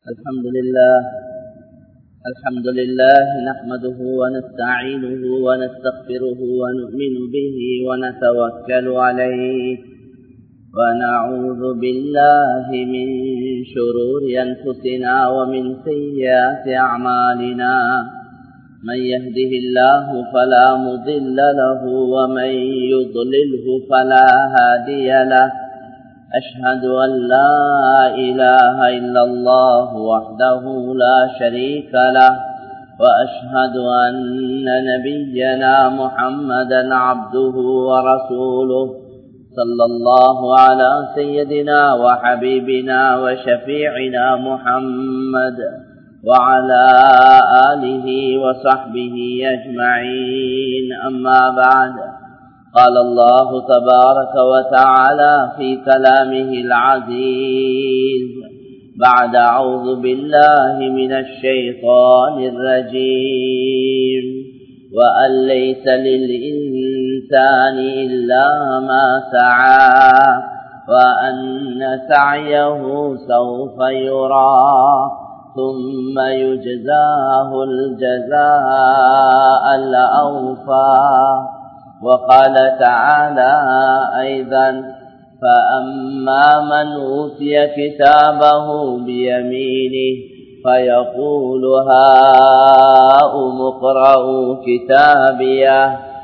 الحمد لله الحمد لله نحمده ونستعينه ونستغفره ونؤمن به ونتوكل عليه ونعوذ بالله من شرور أنفسنا ومن سيئات أعمالنا من يهده الله فلا مضل له ومن يضلله فلا هادي له أشهد أن لا إله إلا الله وحده لا شريك له وأشهد أن نبينا محمدا عبده ورسوله صلى الله على سيدنا وحبيبنا وشفيعنا محمد وعلى آله وصحبه أجمعين أما بعد قال الله تبارك وتعالى في كلامه العزيز بعد أعوذ بالله من الشيطان الرجيم وأن ليس للإنسان إلا ما سعى وأن سعيه سوف يرى ثم يجزاه الجزاء الأوفى وقال تعالى أيضا فأما من أوتي كتابه بيمينه فيقول هاؤم اقرءوا كتابيه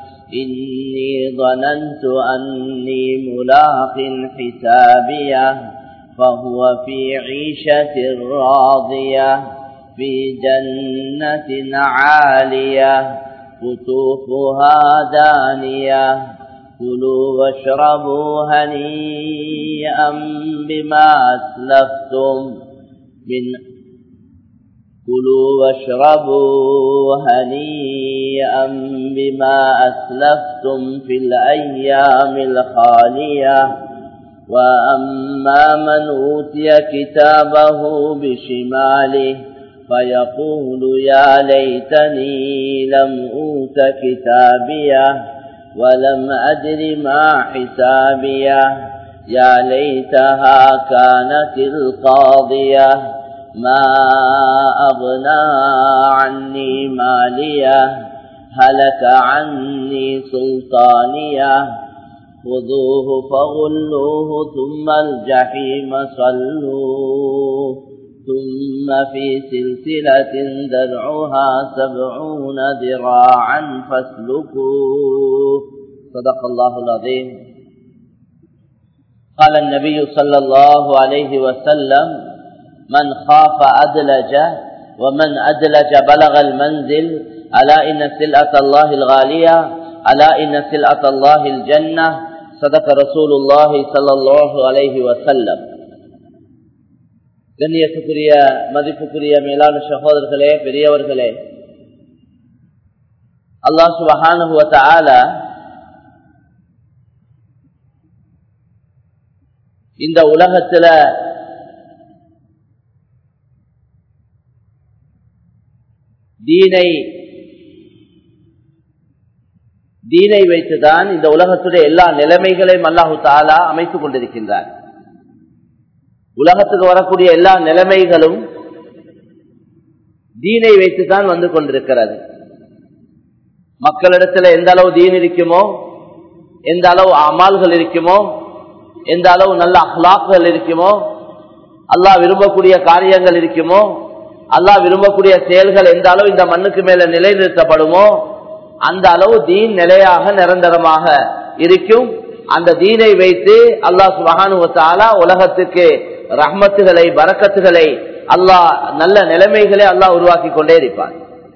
إني ظننت أني ملاق حسابيه فهو في عيشة راضية في جنة عالية قطوفها دانية كلوا واشربوا هنيئا بما أسلفتم من كلوا واشربوا هنيئا بما أسلفتم في الأيام الخالية وأما من أوتي كتابه بشماله فيقول يا ليتني لم أوت كتابيه ولم أدر ما حسابيه يا ليتها كانت القاضية ما أغنى عني ماليه هلك عني سلطانيه خذوه فغلوه ثم الجحيم صلوه ثم في سلسلة درعها سبعون ذراعا فاسلكوه صدق الله العظيم قال النبي صلى الله عليه وسلم من خاف أدلج ومن أدلج بلغ المنزل ألا إن سلعة الله الغالية ألا إن سلعة الله الجنة صدق رسول الله صلى الله عليه وسلم கண்ணியத்துக்குரிய மதிப்புக்குரிய மேலான சகோதரர்களே பெரியவர்களே அல்லாஹ் சுபஹானுவத்த ஆல இந்த உலகத்துல தீனை தீனை வைத்துதான் இந்த உலகத்துடைய எல்லா நிலைமைகளையும் அல்லாஹு தாலா அமைத்துக் கொண்டிருக்கின்றார் உலகத்துக்கு வரக்கூடிய எல்லா நிலைமைகளும் தீனை வைத்துதான் வந்து கொண்டிருக்கிறது மக்களிடத்துல எந்த அளவு தீன் இருக்குமோ எந்த அளவு அமால்கள் இருக்குமோ எந்த அளவு நல்ல அஹ்லாக்குகள் இருக்குமோ அல்லாஹ் விரும்பக்கூடிய காரியங்கள் இருக்குமோ அல்லாஹ் விரும்பக்கூடிய செயல்கள் எந்த அளவு இந்த மண்ணுக்கு மேல நிலைநிறுத்தப்படுமோ அந்த அளவு தீன் நிலையாக நிரந்தரமாக இருக்கும் அந்த தீனை வைத்து அல்லாஹ் சுபகானுவத்தாலா உலகத்துக்கு ரஹ்மத்துகளை பறக்கத்துகளை அல்லாஹ் நல்ல நிலைமைகளை அல்லாஹ் உருவாக்கி கொண்டே இருப்பான்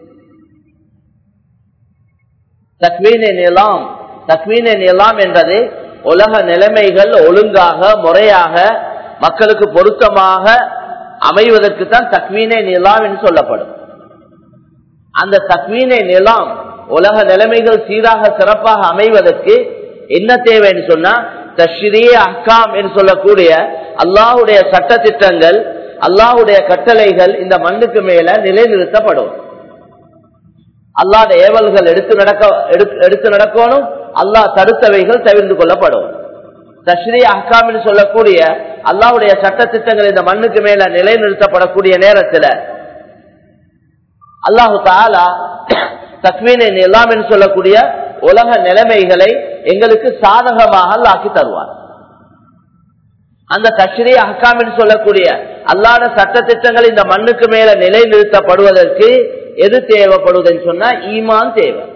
தக்வீனை நிலாம் தக்வீனை நிலாம் என்பது உலக நிலைமைகள் ஒழுங்காக முறையாக மக்களுக்கு பொருத்தமாக அமைவதற்கு தான் தக்வீனை நிலாம் என்று சொல்லப்படும் அந்த தக்வீனை நிலாம் உலக நிலைமைகள் சீராக சிறப்பாக அமைவதற்கு என்ன தேவைன்னு சொன்னா தஷ்ரீ அஹ்காம் என்று சொல்லக்கூடிய அல்லாஹுடைய சட்ட திட்டங்கள் அல்லாஹுடைய கட்டளைகள் இந்த மண்ணுக்கு மேல நிலைநிறுத்தப்படும் அல்லாத ஏவல்கள் எடுத்து நடக்க எடுத்து நடக்கணும் அல்லாஹ் தடுத்தவைகள் தவிர்த்து கொள்ளப்படும் தஸ்ரீ அஹ்காமின்னு சொல்லக்கூடிய அல்லாவுடைய சட்ட திட்டங்கள் இந்த மண்ணுக்கு மேல நிலைநிறுத்தப்படக்கூடிய நேரத்தில் அல்லாஹு தாலா தக்வீனை எல்லாம் என்று சொல்லக்கூடிய உலக நிலைமைகளை எங்களுக்கு சாதகமாக ஆக்கி தருவார் அந்த தஸ்ரீ அஹ்காம் என்று சொல்லக்கூடிய அல்லாத சட்ட திட்டங்கள் இந்த மண்ணுக்கு மேல நிலைநிறுத்தப்படுவதற்கு எது தேவைப்படுவதுன்னு சொன்னா ஈமான் தேவை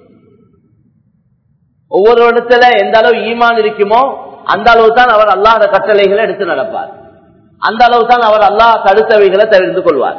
ஒவ்வொரு இடத்துல எந்த அளவு ஈமான் இருக்குமோ அந்த அளவு தான் அவர் அல்லாத கட்டளைகளை எடுத்து நடப்பார் அந்த அளவு தான் அவர் அல்லாஹ் தடுத்தவைகளை தெரிந்து கொள்வார்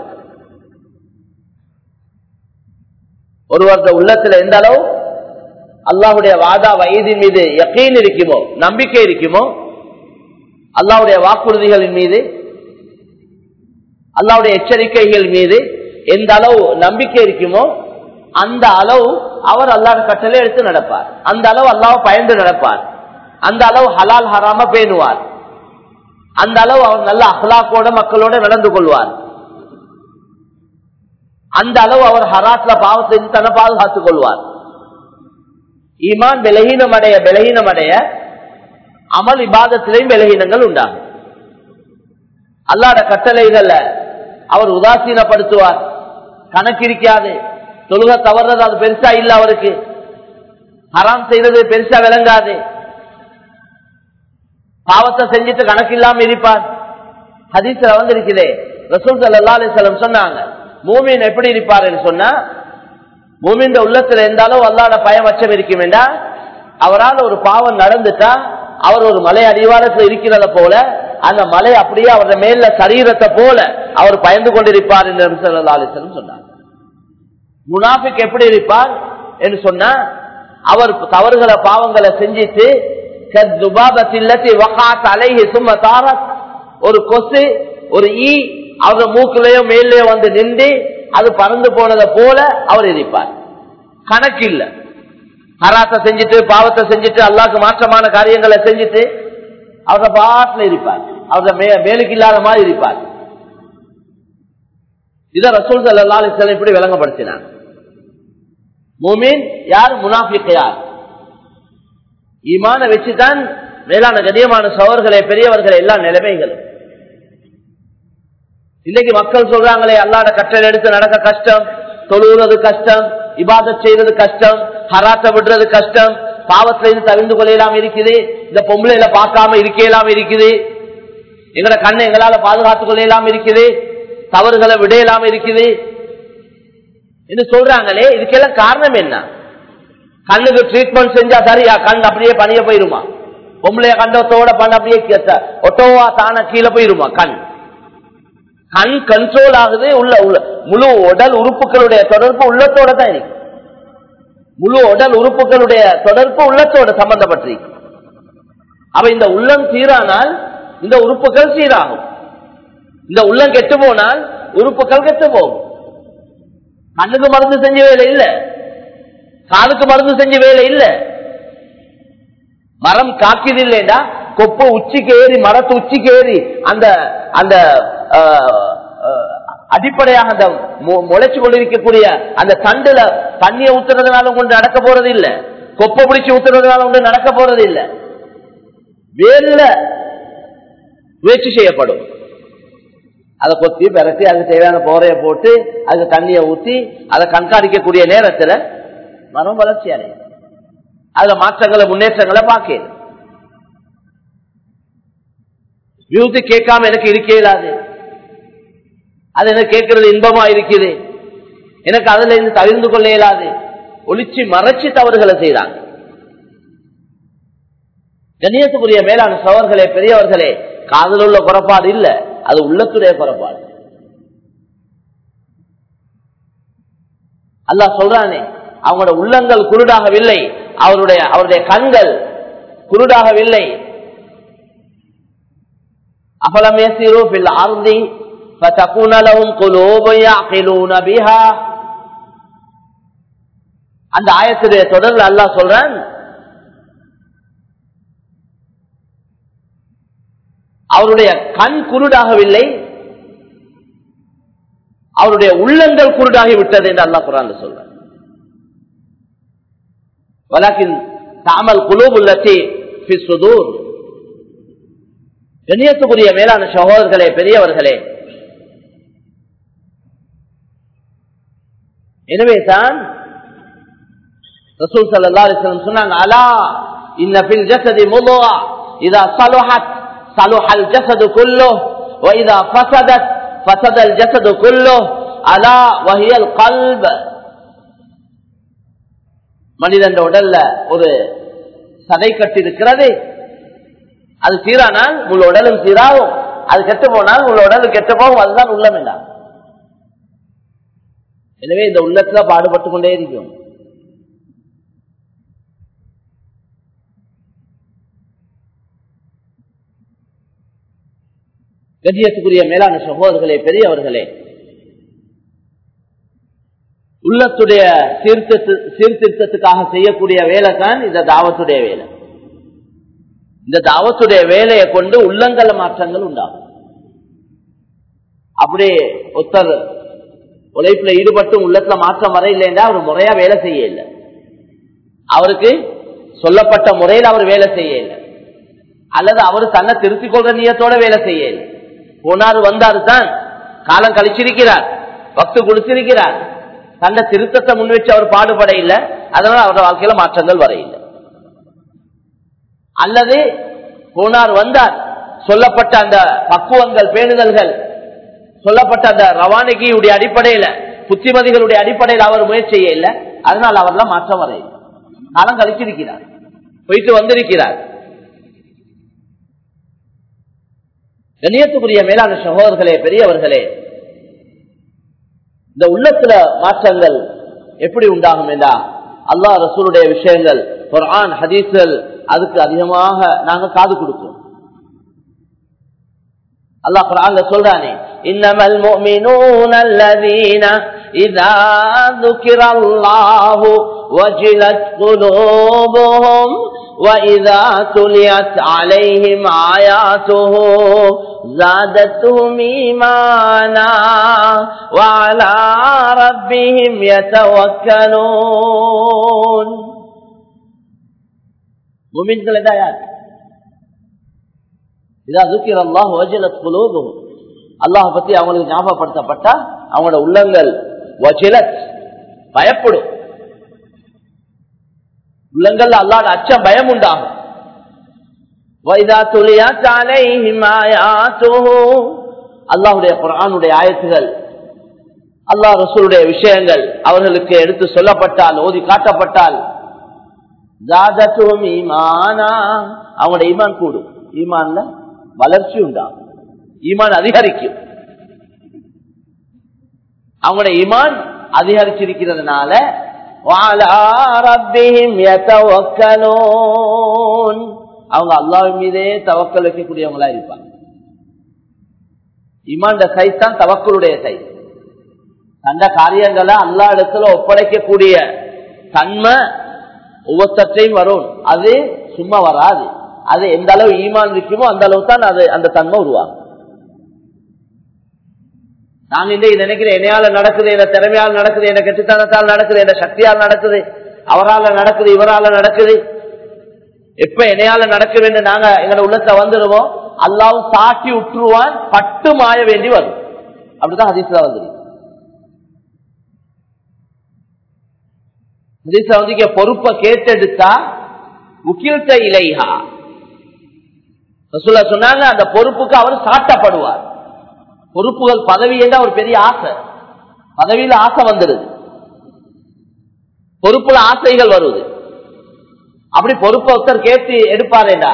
ஒருவரது உள்ளத்துல எந்த அளவு அல்லாஹுடைய வாதா வயதின் மீது யக்கீன் இருக்குமோ நம்பிக்கை இருக்குமோ அல்லாவுடைய வாக்குறுதிகளின் மீது அல்லாவுடைய எச்சரிக்கைகள் மீது எந்த அளவு நம்பிக்கை இருக்குமோ அந்த அளவு அவர் அல்லாத கட்டளை எடுத்து நடப்பார் அந்த அளவு அல்லாவை பயந்து நடப்பார் அந்த அளவு ஹலால் ஹராம பேணுவார் அந்த அளவு அவர் நல்ல அஹ்லாக்கோட மக்களோட நடந்து கொள்வார் அந்த அளவு அவர் ஹராத்ல பாவத்தை தன்னை பாதுகாத்துக் கொள்வார் ஈமான் விலகீனம் அடைய விலகீனம் அடைய அமல் இபாதத்திலையும் விலகீனங்கள் உண்டாகும் அல்லாத கட்டளைகள்ல அவர் உதாசீனப்படுத்துவார் கணக்கிருக்காது தொழுக தவறது அது பெருசா இல்ல அவருக்கு ஹராம் செய்யறது பெருசா விளங்காது பாவத்தை செஞ்சுட்டு கணக்கு இல்லாம இருப்பார் ஹதீஸ்ல வந்து இருக்குதே ரசூல் சல்லா அலிஸ்லம் சொன்னாங்க மூமின் எப்படி இருப்பாருன்னு சொன்னா மூமின் உள்ளத்துல எந்த அளவு அல்லாத பயம் அச்சம் இருக்கும் வேண்டா அவரால் ஒரு பாவம் நடந்துட்டா அவர் ஒரு மலை அடிவாரத்தில் இருக்கிறத போல அந்த மலை அப்படியே அவருடைய மேல சரீரத்தை போல அவர் பயந்து கொண்டிருப்பார் என்று சல்லா அலிஸ்லம் சொன்னார் முனாஃபிக் எப்படி இருப்பார் என்று சொன்னா அவர் தவறுகளை பாவங்களை செஞ்சிட்டு ஒரு கொசு ஒரு ஈ அவர் மூக்கிலேயோ மேலேயோ வந்து நின்று அது பறந்து போனதை போல அவர் இருப்பார் கணக்கு இல்ல ஹராத்தை செஞ்சுட்டு பாவத்தை செஞ்சுட்டு அல்லாக்கு மாற்றமான காரியங்களை செஞ்சுட்டு அவரோட பாட்டில் இருப்பார் அவரோட மேலுக்கு இல்லாத மாதிரி இருப்பார் இத ரசூல் சல்லா அலிஸ்லாம் இப்படி விளங்கப்படுத்தினார் மூமின் யார் முனாஃபிக் யார் ஈமான வச்சுதான் மேலான கதியமான சவர்களே பெரியவர்களே எல்லா நிலைமைகளும் இன்னைக்கு மக்கள் சொல்றாங்களே அல்லாத கட்டளை எடுத்து நடக்க கஷ்டம் தொழுகிறது கஷ்டம் இபாதத் செய்யறது கஷ்டம் ஹராத்த விடுறது கஷ்டம் பாவத்துல இருந்து தவிர்ந்து கொள்ளலாம் இருக்குது இந்த பொம்பளையில பார்க்காம இருக்கலாம் இருக்குது எங்கட கண்ணை எங்களால பாதுகாத்துக் கொள்ளலாம் இருக்குது தவறுகளை விடையலாம் இருக்குது என்று சொல்றாங்களே இதுக்கெல்லாம் காரணம் என்ன கண்ணுக்கு ட்ரீட்மெண்ட் செஞ்சா சரியா கண் அப்படியே பணிய போயிருமா பொம்பளைய கண்டத்தோட பண்ண அப்படியே ஒட்டோவா தான கீழே போயிருமா கண் கண் கண்ட்ரோல் ஆகுது உள்ள உள்ள முழு உடல் உறுப்புகளுடைய தொடர்பு உள்ளத்தோட தான் இருக்கு முழு உடல் உறுப்புகளுடைய தொடர்பு உள்ளத்தோட சம்பந்தப்பட்டிருக்கு அவ இந்த உள்ளம் சீரானால் இந்த உறுப்புகள் சீராகும் இந்த உள்ளம் கெட்டு போனால் உறுப்புகள் கெட்டு போகும் கண்ணுக்கு மருந்து செஞ்ச வேலை இல்ல காலுக்கு மருந்து செஞ்ச வேலை இல்ல மரம் காக்கிது இல்லைண்டா கொப்பு உச்சிக்கு ஏறி மரத்து உச்சிக்கு ஏறி அந்த அந்த அடிப்படையாக அந்த முளைச்சு கொண்டிருக்கக்கூடிய அந்த தண்டுல தண்ணிய ஊத்துறதுனால கொண்டு நடக்க போறது இல்ல கொப்பை பிடிச்சு ஊத்துறதுனால கொண்டு நடக்க போறது இல்ல வேல முயற்சி செய்யப்படும் அதை கொத்தி பிறகு அதுக்கு தேவையான போரைய போட்டு அதுக்கு தண்ணியை ஊத்தி அதை கண்காணிக்கக்கூடிய நேரத்துல மரம் வளர்ச்சி அடையும் அதுல மாற்றங்களை முன்னேற்றங்களை பார்க்க மியூசிக் கேட்காம எனக்கு இருக்க இயலாது அது எனக்கு கேட்கறது இன்பமா இருக்குது எனக்கு அதுல இருந்து தவிர்ந்து கொள்ள இயலாது ஒளிச்சு மறைச்சு தவறுகளை செய்யறாங்க கண்ணியத்துக்குரிய மேலான சவர்களே பெரியவர்களே காதல் உள்ள குறைபாடு இல்ல அது உள்ளத்துடைய குறைபாடு அல்லா சொல்றானே அவங்களோட உள்ளங்கள் குருடாகவில்லை அவருடைய அவருடைய கண்கள் குருடாகவில்லை அபலம் يسيروا في الارض فتكون لهم قلوب يعقلون بها அந்த ஆயத்துடைய தொடர்ல அல்லாஹ் சொல்றான் அவருடைய கண் குருடாகவில்லை அவருடைய உள்ளங்கள் குருடாகி விட்டது என்று அல்லாஹ் குரான் சொல்ற ولكن تعمل قلوب التي في الصدور கண்ணியத்துக்குரிய மேலான சகோதரர்களே பெரியவர்களே எனவே தான் ரசூல் சல்லா அலிஸ்லம் சொன்னாங்க அலா இன்ன பில் ஜசதி முதுவா இதா சலுஹத் சலுஹல் ஜசது குல்லு وإذا فسدت فسد الجسد كله ألا وهي القلب மனிதன் உடல்ல ஒரு சதை கட்டி இருக்கிறது அது சீரானால் உள்ள உடலும் சீராகும் அது கெட்டு போனால் உள்ள உடலும் கெட்டு போகும் அதுதான் உள்ளம் என்ன எனவே இந்த உள்ளத்துல பாடுபட்டு கொண்டே இருக்கும் கண்ணியத்துக்குரிய மேலான சகோதரர்களே பெரியவர்களே உள்ளத்துடைய சீர்திருத்த சீர்திருத்தத்துக்காக செய்யக்கூடிய வேலை தான் இந்த தாவத்துடைய வேலை இந்த தாவத்துடைய வேலையை கொண்டு உள்ளங்கல மாற்றங்கள் உண்டாகும் அப்படி ஒருத்தர் உழைப்புல ஈடுபட்டு உள்ளத்துல மாற்றம் வர இல்லைன்னா அவர் முறையா வேலை செய்ய இல்லை அவருக்கு சொல்லப்பட்ட முறையில் அவர் வேலை செய்ய இல்லை அல்லது அவர் தன்னை திருத்திக் கொள்ற நீயத்தோட வேலை செய்ய இல்லை போனாரு வந்தாரு தான் காலம் கழிச்சிருக்கிறார் பக்து கொடுத்திருக்கிறார் தன்னை திருத்தத்தை முன் வச்சு அவர் பாடுபட இல்லை அதனால அவருடைய வாழ்க்கையில மாற்றங்கள் வர இல்லை அல்லது போனார் வந்தார் சொல்லப்பட்ட அந்த பக்குவங்கள் பேணுதல்கள் சொல்லப்பட்ட அந்த ரவானகியுடைய அடிப்படையில புத்திமதிகளுடைய அடிப்படையில் அவர் முயற்சி செய்ய இல்லை அதனால் அவர்லாம் மாற்றம் வர இல்லை காலம் கழிச்சிருக்கிறார் போயிட்டு வந்திருக்கிறார் கண்ணியத்துக்குரிய மேலான சகோதரர்களே பெரியவர்களே இந்த உள்ளத்துல மாற்றங்கள் எப்படி உண்டாகும் என்றா அல்லாஹ் ரசூலுடைய விஷயங்கள் குர்ஆன் ஹதீஸ்கள் அதுக்கு அதிகமாக நாங்க காது கொடுக்கிறோம் அல்லாஹ் குர்ஆன்ல சொல்றானே இன்னமல் முஃமினூன அல்லதீன இதா ذكرallahu وجلت قلوبهم وإذا تليت عليهم آياته زادتهم إيمانا وعلى ربهم يتوكلون முமின்கள் தான் யார் இதா துக்கிர அல்லாஹ் வஜலத் குலூபும் அல்லாஹ் பத்தி அவங்களுக்கு ஞாபகப்படுத்தப்பட்டா அவங்களோட உள்ளங்கள் வஜலத் பயப்படும் உள்ளங்கள்ல அல்லாத அச்சம் பயம் உண்டாகும் அல்லாஹுடைய குரானுடைய ஆயத்துகள் அல்லாஹ் ரசூலுடைய விஷயங்கள் அவர்களுக்கு எடுத்து சொல்லப்பட்டால் ஓதி காட்டப்பட்டால் ஈமானா அவங்களுடைய ஈமான் கூடும் ஈமான்ல வளர்ச்சி உண்டாகும் ஈமான் அதிகரிக்கும் அவங்களுடைய ஈமான் அதிகரிச்சிருக்கிறதுனால அவங்க அல்லாவின் மீதே தவக்கல் வைக்கக்கூடியவங்களா இருப்பாங்க இமாண்ட சைஸ் தான் தவக்களுடைய சைஸ் அந்த காரியங்களை அல்லா இடத்துல ஒப்படைக்கக்கூடிய தன்மை ஒவ்வொருத்தையும் வரும் அது சும்மா வராது அது எந்த அளவு ஈமான் இருக்குமோ அந்த அளவு தான் அது அந்த தன்மை உருவாகும் நான் இன்றைக்கு நினைக்கிறேன் என்னையால நடக்குது என்ன திறமையால் நடக்குது என்ன கெட்டுத்தனத்தால் நடக்குது என்ன சக்தியால் நடக்குது அவரால் நடக்குது இவரால் நடக்குது எப்ப என்னையால நடக்க வேண்டும் நாங்க எங்களோட உள்ளத்தை வந்துடுவோம் அல்லாவும் சாட்டி உற்றுவான் பட்டு மாய வேண்டி வரும் அப்படிதான் ஹதீஸ்ல வந்துரு ஹதீஸ்ல வந்து பொறுப்பை கேட்டெடுத்தா உக்கில்த்த இலைஹா ரசூல்லா சொன்னாங்க அந்த பொறுப்புக்கு அவர் சாட்டப்படுவார் பொறுப்புகள் பதவி என்ற ஒரு பெரிய ஆசை பதவியில ஆசை வந்துடுது பொறுப்புல ஆசைகள் வருது அப்படி பொறுப்பை ஒருத்தர் கேட்டு எடுப்பாரேடா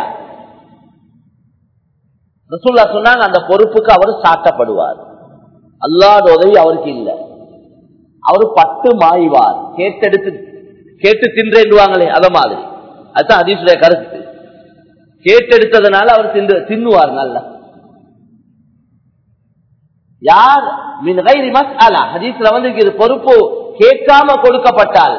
ரசூல்லா சொன்னாங்க அந்த பொறுப்புக்கு அவர் சாட்டப்படுவார் அல்லாத உதவி அவருக்கு இல்லை அவரு பட்டு மாய்வார் கேட்டெடுத்து கேட்டு தின்றேன்டுவாங்களே அத மாதிரி அதுதான் அதீசுடைய கருத்து கேட்டெடுத்ததுனால அவர் தின்று தின்னுவார் நல்லா யார் மின் கைரி மஸ்அலா ஹதீஸ்ல வந்து இது பொறுப்பு கேட்காம கொடுக்கப்பட்டால்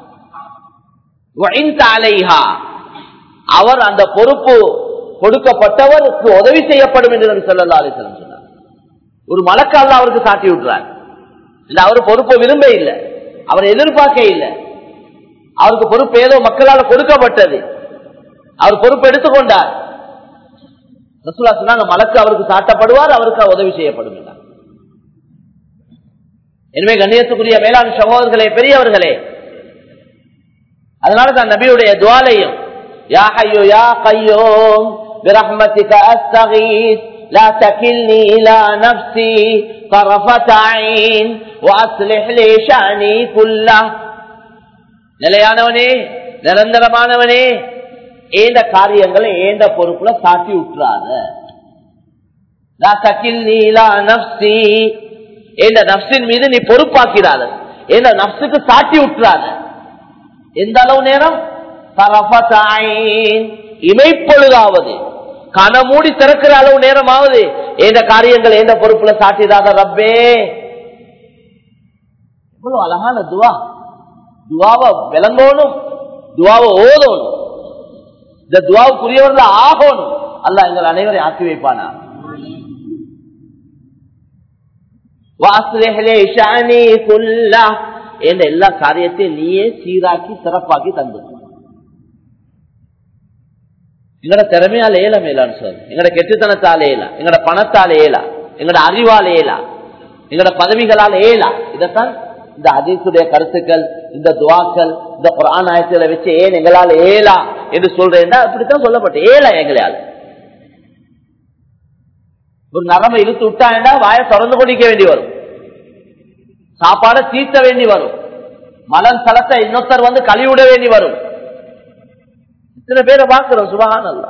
அவர் அந்த பொறுப்பு கொடுக்கப்பட்டவருக்கு உதவி செய்யப்படும் என்று சொல்லலா அலிசலம் சொன்னார் ஒரு மலக்கால அவருக்கு சாட்டி விட்டுறார் இல்ல அவர் பொறுப்பை விரும்ப இல்லை அவர் எதிர்பார்க்க இல்லை அவருக்கு பொறுப்பு ஏதோ மக்களால் கொடுக்கப்பட்டது அவர் பொறுப்பு எடுத்துக்கொண்டார் ரசூலா சொன்னாங்க மலக்கு அவருக்கு சாட்டப்படுவார் அவருக்கு உதவி செய்யப்படும் என்றார். எனவே கண்ணியத்துக்குரிய மேலாண் சகோதரர்களே பெரியவர்களே அதனால தான் நபியுடைய துவாலையும் யா ஹையோ யா கையோம் برحمتك أستغيث لا تكلني إلى نفسي طرفة عين وأصلح لي شأني كله நிலையானவனே நிரந்தரமானவனே ஏந்த காரியங்களை ஏந்த பொறுப்புல சாட்டி விட்டுறாத நான் தக்கில் நீலா நப்சி என்ற நப்சின் மீது நீ பொறுப்பாக்கிறாத என்ற நப்சுக்கு சாட்டி விட்டுறாத எந்த அளவு நேரம் தரஃபத்தாயின் இமைப்பொழுதாவது கனமூடி திறக்கிற அளவு நேரமாவது எந்த காரியங்கள் எந்த பொறுப்புல சாட்டிடாத ரப்பே எவ்வளவு அழகான துவா துவாவை விளங்கணும் துவாவை ஓதணும் இந்த துவாவுக்குரியவர்கள் ஆகணும் அல்ல எங்கள் அனைவரையும் ஆக்கி வைப்பானா வாசுலேஹலே ஷானி குல்லா என்ற எல்லா காரியத்தையும் நீயே சீராக்கி சிறப்பாக்கி தந்து எங்கட திறமையால் ஏல மேலான்னு சொல் எங்கட கெட்டுத்தனத்தால் ஏலா எங்கட பணத்தால் ஏலா எங்கட அறிவால் ஏலா எங்கட பதவிகளால் ஏலா இதைத்தான் இந்த அதீசுடைய கருத்துக்கள் இந்த துவாக்கள் இந்த குரான் ஆயத்தில வச்சு ஏன் எங்களால் ஏலா என்று சொல்றேன் அப்படித்தான் சொல்லப்பட்டு ஏலா எங்களால் ஒரு நரம்பை இழுத்து விட்டாண்டா வாயை திறந்து கொண்டிக்க வேண்டி வரும் சாப்பாடை தீர்த்த வேண்டி வரும் மலன் தளத்தை இன்னொருத்தர் வந்து கழிவிட வேண்டி வரும் இத்தனை பேரை பார்க்கிறோம் சுபகான் அல்ல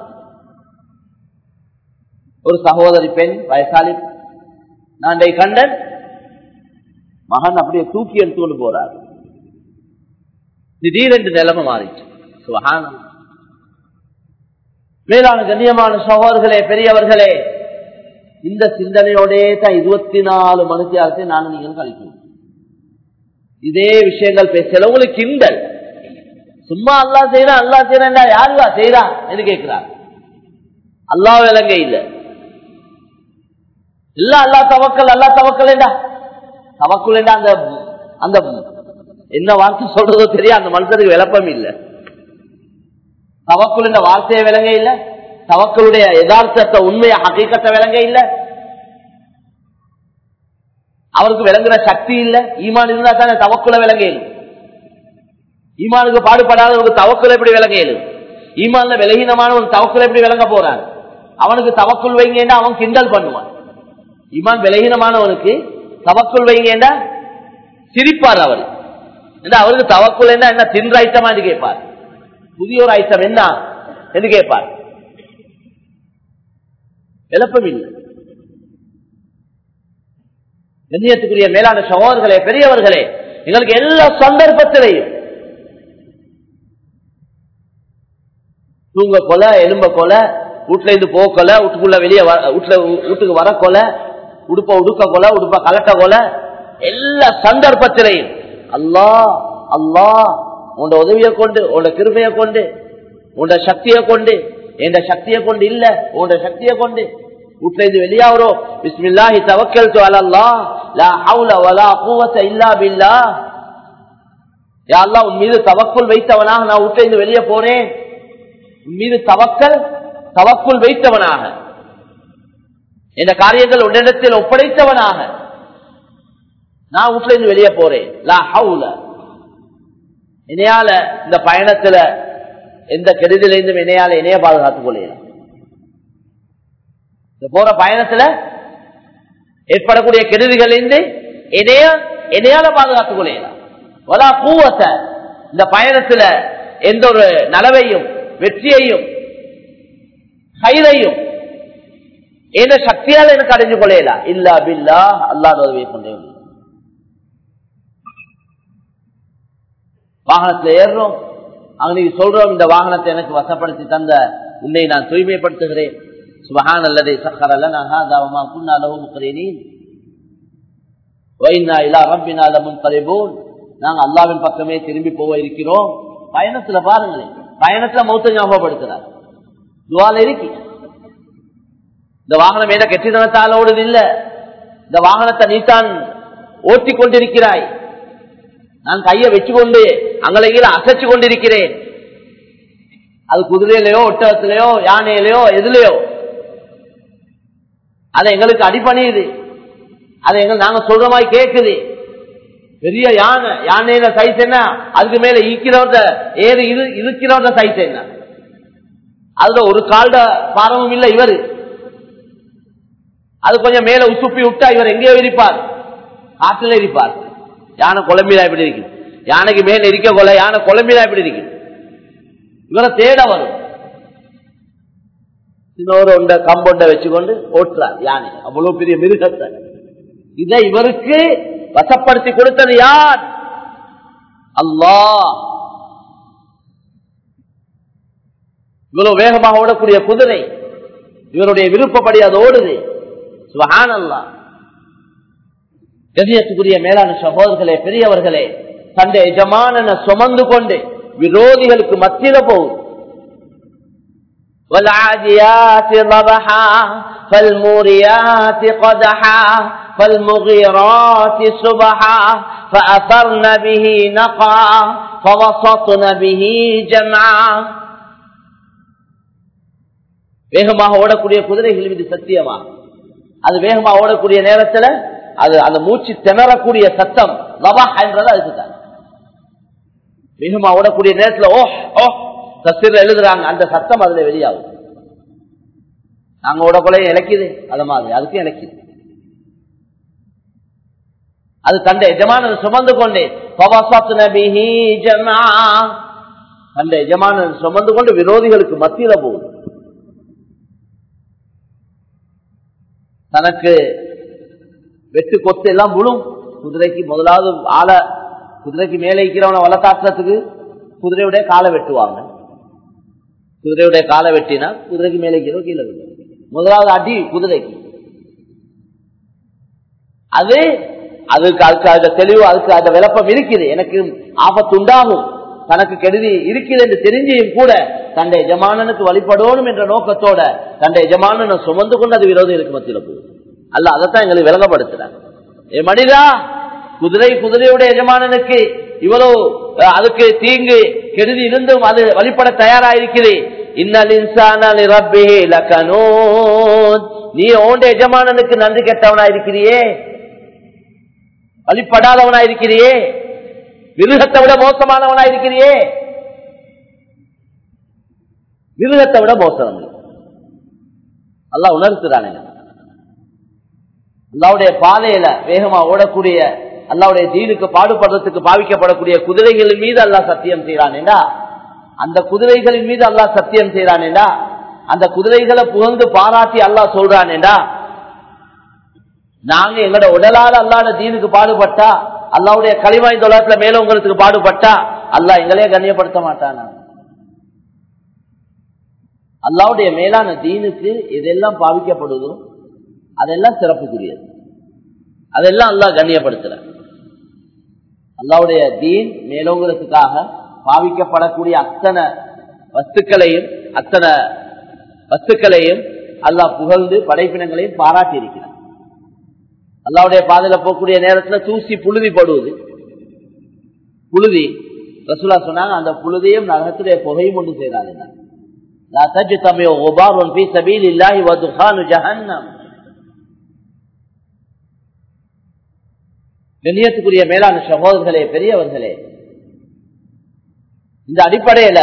ஒரு சகோதரி பெண் வயசாலி நான் கண்டன் மகன் அப்படியே தூக்கி எடுத்துக்கொண்டு போறார் திடீரென்று நிலைமை மாறிச்சு சுபகானம் மேலான கண்ணியமான சகோதர்களே பெரியவர்களே இந்த சிந்தனையோடே தான் இருபத்தி நாலு மனுஷியாரத்தை நானும் நீங்கள் கழிக்கணும் இதே விஷயங்கள் பேசல உங்களுக்கு கிண்டல் சும்மா அல்லா செய்யறான் அல்லா செய்யறா யாருவா செய்யறான் என்று கேட்கிறார் அல்லா விலங்க இல்ல இல்ல அல்லா தவக்கல் அல்லா தவக்கல் தவக்குள் அந்த அந்த என்ன வார்த்தை சொல்றதோ தெரியும் அந்த மனுஷனுக்கு விளப்பம் இல்லை தவக்குள் இந்த வார்த்தையை விளங்க இல்லை தவக்களுடைய யதார்த்தத்தை உண்மையை ஹக்கீக்கத்தை விளங்க இல்ல அவருக்கு விளங்குற சக்தி இல்ல ஈமான் இருந்தா தானே தவக்குல விளங்க இயலும் ஈமானுக்கு பாடுபடாதவனுக்கு தவக்குல எப்படி விளங்க இயலும் ஈமான்ல விலகீனமான ஒரு தவக்குல எப்படி விளங்க போறான் அவனுக்கு தவக்குள் வைங்கண்டா அவன் கிண்டல் பண்ணுவான் ஈமான் விலகீனமானவனுக்கு தவக்குள் வைங்கண்டா சிரிப்பார் அவர் அவருக்கு தவக்குள் என்ன தின்ற ஐட்டமா என்று கேட்பார் புதிய ஒரு ஐட்டம் என்ன என்று கேட்பார் விளப்பம் இல்லை கண்ணியத்துக்குரிய மேலான சகோதரர்களே பெரியவர்களே எங்களுக்கு எல்லா சந்தர்ப்பத்திலையும் தூங்க கொலை எலும்ப கொலை வீட்டுல இருந்து போக கொலை வீட்டுக்குள்ள வெளியே வீட்டுல வீட்டுக்கு வர கொலை உடுப்ப உடுக்க கொலை உடுப்ப கலட்ட கொலை எல்லா சந்தர்ப்பத்திலையும் அல்லா அல்லா உண்ட உதவியை கொண்டு உண்ட கிருமையை கொண்டு உண்ட சக்தியை கொண்டு என்ற சக்தியை கொண்டு இல்ல உண்ட சக்தியை கொண்டு வீட்டுல இருந்து வெளியாகிறோம் பிஸ்மில்லாஹி தவக்கல் அலல்லா லா ஹவுல வலா குவத்த இல்லா பில்லா யா அல்லாஹ் உன் மீது தவக்குள் வைத்தவனாக நான் வீட்டுல இருந்து வெளியே போறேன் உன் மீது தவக்கல் தவக்குள் வைத்தவனாக இந்த காரியங்கள் உன்னிடத்தில் ஒப்படைத்தவனாக நான் வீட்டுல இருந்து வெளியே போறேன் லா ஹவுல இணையால இந்த பயணத்துல எந்த கெடுதலிருந்தும் இணையால இணைய பாதுகாத்துக் கொள்ளலாம் இந்த போற பயணத்துல ஏற்படக்கூடிய கெடுதிகளிலிருந்து இணைய இணையால பாதுகாத்துக் கொள்ளலாம் வலா பூவத்தை இந்த பயணத்துல எந்த ஒரு நலவையும் வெற்றியையும் கைதையும் எந்த சக்தியால் எனக்கு அடைஞ்சு கொள்ளலாம் இல்லா பில்லா அல்லாத உதவியை கொண்டே வாகனத்துல ஏறுறோம் அங்க நீங்க சொல்றோம் இந்த வாகனத்தை எனக்கு வசப்படுத்தி தந்த உன்னை நான் தூய்மைப்படுத்துகிறேன் சுபஹான் அல்லதை சக்கரல்ல நாகாதாவமா குன்னாலவும் முக்கரேனீன் வைனா இலா ரப்பினால முன்கரிபோன் நாங்க அல்லாவின் பக்கமே திரும்பி போக இருக்கிறோம் பயணத்துல பாருங்களேன் பயணத்துல மௌத்த ஞாபகப்படுத்துறார் துவால இருக்கி இந்த வாகனம் ஏதோ கெட்டிதனத்தால் ஓடுது இல்ல இந்த வாகனத்தை நீத்தான் ஓட்டி கொண்டிருக்கிறாய் நான் கையை வச்சு கொண்டு அங்கலையில அசைச்சு கொண்டிருக்கிறேன் அது குதிரையிலையோ ஒட்டகத்திலேயோ யானையிலையோ எதுலையோ அதை எங்களுக்கு அடிப்பணியுது அதை எங்க நாங்க சொல்ற மாதிரி கேக்குது பெரிய யானை யானையில சைஸ் என்ன அதுக்கு மேல ஈக்கிறவர்த ஏறி இரு இருக்கிறவர்த சைஸ் என்ன அதுல ஒரு கால்ட பாரமும் இல்ல இவரு அது கொஞ்சம் மேல உசுப்பி விட்டா இவர் எங்கேயோ இருப்பார் காற்றுல இருப்பார் யானை குழம்பிலா எப்படி இருக்கு யானைக்கு மேல இருக்க கொள்ள யானை குழம்பிலா எப்படி இருக்கு இவரை தேட வரும் இன்னொரு ஒண்ட கம்பொண்ட வச்சுக்கொண்டு ஓட்டுறார் யானை அவ்வளவு பெரிய மிருகத்தை இதை இவருக்கு வசப்படுத்தி கொடுத்தது யார் அல்லாஹ் இவ்வளவு வேகமாக ஓடக்கூடிய குதிரை இவருடைய விருப்பப்படி அது ஓடுது சுபஹான் அல்லா கதியத்துக்குரிய மேலான சகோதரர்களே பெரியவர்களே தன்னுடைய எஜமான சுமந்து கொண்டு விரோதிகளுக்கு மத்தியில போகுது والعاديات ضبحا فالموريات قدحا فالمغيرات سبحا فأثرن به نقعا فوسطن به جمعا வேகமாக ஓடக்கூடிய குதிரைகள் மீது சத்தியமா அது வேகமாக ஓடக்கூடிய நேரத்துல அது அந்த மூச்சு திணறக்கூடிய சத்தம் லபா என்றது அதுக்கு தான் வேகமா ஓடக்கூடிய நேரத்துல ஓ ஓ தஸ்தீர் எழுதுறாங்க அந்த சத்தம் அதுல வெளியாகும் நாங்க ஓடக்குள்ள இலக்கிது அது மாதிரி அதுக்கும் இலக்கிது அது தண்டை எஜமான சுமந்து கொண்டே தண்டை எஜமான சுமந்து கொண்டு விரோதிகளுக்கு மத்தியில போகுது தனக்கு வெட்டு கொத்து எல்லாம் முழும் குதிரைக்கு முதலாவது ஆளை குதிரைக்கு மேலே இருக்கிறவனை வளர்த்தாக்குறதுக்கு குதிரையுடைய காலை வெட்டுவாங்க குதிரையுடைய காலை வெட்டினா குதிரைக்கு மேலே இருக்கிறோம் கீழே விழும் முதலாவது அடி குதிரைக்கு அது அதுக்கு அதுக்கு அந்த தெளிவு அதுக்கு அந்த விளப்பம் இருக்குது எனக்கு ஆபத்து உண்டாகும் தனக்கு கெடுதி இருக்குது என்று தெரிஞ்சியும் கூட தன்னை எஜமானனுக்கு வழிபடணும் என்ற நோக்கத்தோட தன்னை எஜமானனை சுமந்து கொண்டு அது விரோதம் இருக்கு மத்தியில போகுது அல்ல அதைத்தான் எங்களுக்கு விளங்கப்படுத்துறாங்க ஏ மனிதா குதிரை குதிரையுடைய எஜமானனுக்கு இவ்வளவு அதுக்கு தீங்கு கெடுதி இருந்தும் அது வழிபட தயாரா இருக்குது இன்னல் இன்சான நீ ஓண்ட எஜமானனுக்கு நன்றி கெட்டவனா இருக்கிறியே வழிபடாதவனா இருக்கிறியே மிருகத்தை விட மோசமானவனா இருக்கிறியே மிருகத்தை விட மோசம் அல்லா உணர்த்துறானே அல்லாவுடைய பாதையில வேகமா ஓடக்கூடிய அல்லாவுடைய தீனுக்கு பாடுபடுறதுக்கு பாவிக்கப்படக்கூடிய குதிரைகளின் மீது அல்லா சத்தியம் செய்யறானேடா அந்த குதிரைகளின் மீது அல்லா சத்தியம் செய்யறானேடா அந்த குதிரைகளை புகழ்ந்து பாராட்டி அல்லா சொல்றானேடா நாங்க எங்களோட உடலால அல்லாட தீனுக்கு பாடுபட்டா அல்லாவுடைய களிவாய் தொழிலத்துல மேலவங்களுக்கு பாடுபட்டா அல்லா எங்களே கண்ணியப்படுத்த மாட்டானா அல்லாவுடைய மேலான தீனுக்கு எதெல்லாம் பாவிக்கப்படுதோ அதெல்லாம் சிறப்புக்குரியது அதெல்லாம் அல்லா கண்ணியப்படுத்துற அல்லாவுடைய தீன் மேலோங்கிறதுக்காக பாவிக்கப்படக்கூடிய அத்தனை வஸ்துக்களையும் அத்தனை வஸ்துக்களையும் அல்லாஹ் புகழ்ந்து படைப்பினங்களையும் பாராட்டி இருக்கிறார் அல்லாவுடைய பாதையில போகக்கூடிய நேரத்துல தூசி புழுதி படுவது புழுதி ரசுல்லா சொன்னாங்க அந்த புழுதியும் நகத்துடைய புகையும் ஒன்று செய்தாங்க لا تجتمع غبار في سبيل الله ودخان جهنم கண்ணியத்துக்குரிய மேலான சகோதரர்களே பெரியவர்களே இந்த அடிப்படையில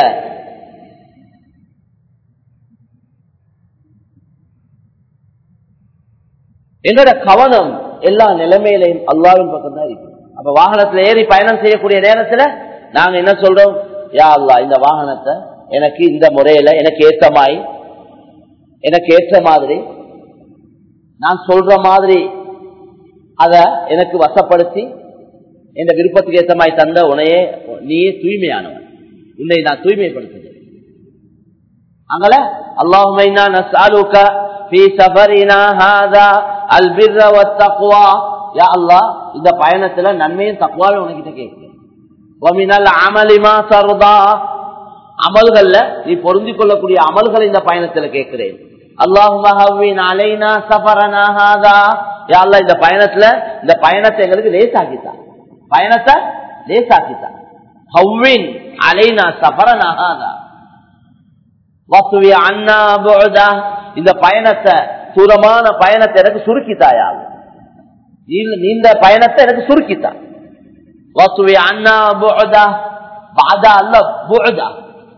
எங்களோட கவனம் எல்லா நிலைமையிலையும் அல்லாவின் பக்கம் தான் இருக்கு அப்ப வாகனத்துல ஏறி பயணம் செய்யக்கூடிய நேரத்துல நாங்க என்ன சொல்றோம் யா அல்லா இந்த வாகனத்தை எனக்கு இந்த முறையில எனக்கு ஏற்ற மாதிரி எனக்கு ஏற்ற மாதிரி நான் சொல்ற மாதிரி அத எனக்கு வசப்படுத்தி எந்த விருப்பத்துக்கு ஏற்ற மாதிரி தந்த உனையே நீயே தூய்மையானவன் உன்னை நான் தூய்மைப்படுத்துகிறேன் அங்கல அல்லாஹுமைனா நஸ்அலுக في سفرنا هذا البر والتقوى يا الله இந்த பயணத்துல நன்மையும் தக்வாவும் உனக்கிட்ட கேட்கிறேன் ومن العمل ما ترضى அமல்கள்ல நீ பொருந்தி கொள்ளக்கூடிய அமல்களை இந்த பயணத்துல கேட்கிறேன் அல்லாஹுவின் அலைனா சஃபரனா ஹாதா யா அல்லாஹ் இந்த பயணத்துல இந்த பயணத்தை எங்களுக்கு லேசாக்கித்தான் பயணத்தை லேசாக்கித்தான் ஹவ்வின் அலைனா சஃபரனா ஹாதா வசுவி அண்ணா புஅதா இந்த பயணத்தை தூரமான பயணத்தை எனக்கு சுருக்கித்தாயா நீண்ட பயணத்தை எனக்கு சுருக்கித்தான் واطوي عنا بعده بعد الله بعده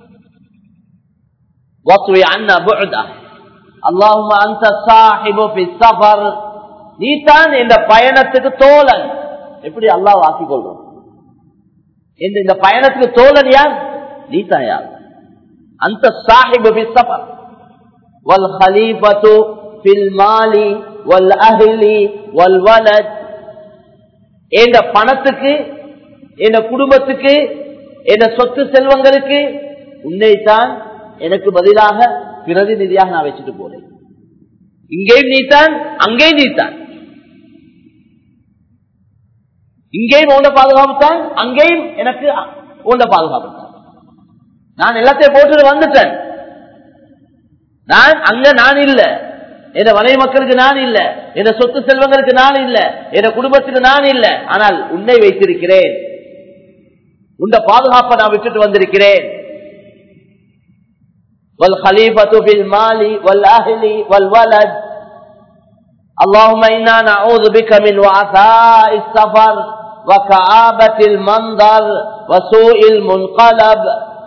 واطوي عنا بعده اللهم انت صاحب في السفر நீ தான் இந்த பயணத்துக்கு தோழன் எப்படி அல்லாஹ் ஆக்கிக் கொள்வோம் இந்த பயணத்துக்கு தோழன் யார் நீ தான் யார் அந்த சாஹிபு في السفر والخليفة في المال والأهل والولد என்ற பணத்துக்கு என் குடும்பத்துக்கு என் சொத்து செல்வங்களுக்கு உன்னைத்தான் எனக்கு பதிலாக பிரதிநிதியாக நான் வச்சுட்டு போறேன் இங்கேயும் நீத்தான் அங்கேயும் நீத்தான் இங்கேயும் உண்ட பாதுகாப்பு தான் அங்கேயும் எனக்கு உண்ட பாதுகாப்பு தான் நான் எல்லாத்தையும் போட்டு வந்துட்டேன் நான் அங்க நான் இல்ல என் மனை மக்களுக்கு நான் இல்ல என் சொத்து செல்வங்களுக்கு நான் இல்ல என் குடும்பத்துக்கு நான் இல்ல ஆனால் உன்னை வைத்திருக்கிறேன் உண்ட பாதுகாப்பை நான் விட்டுட்டு வந்திருக்கிறேன் والخليفة في المال والأهل والولد اللهم إنا نعوذ بك من وعثاء السفر وكعابة المنظر وسوء المنقلب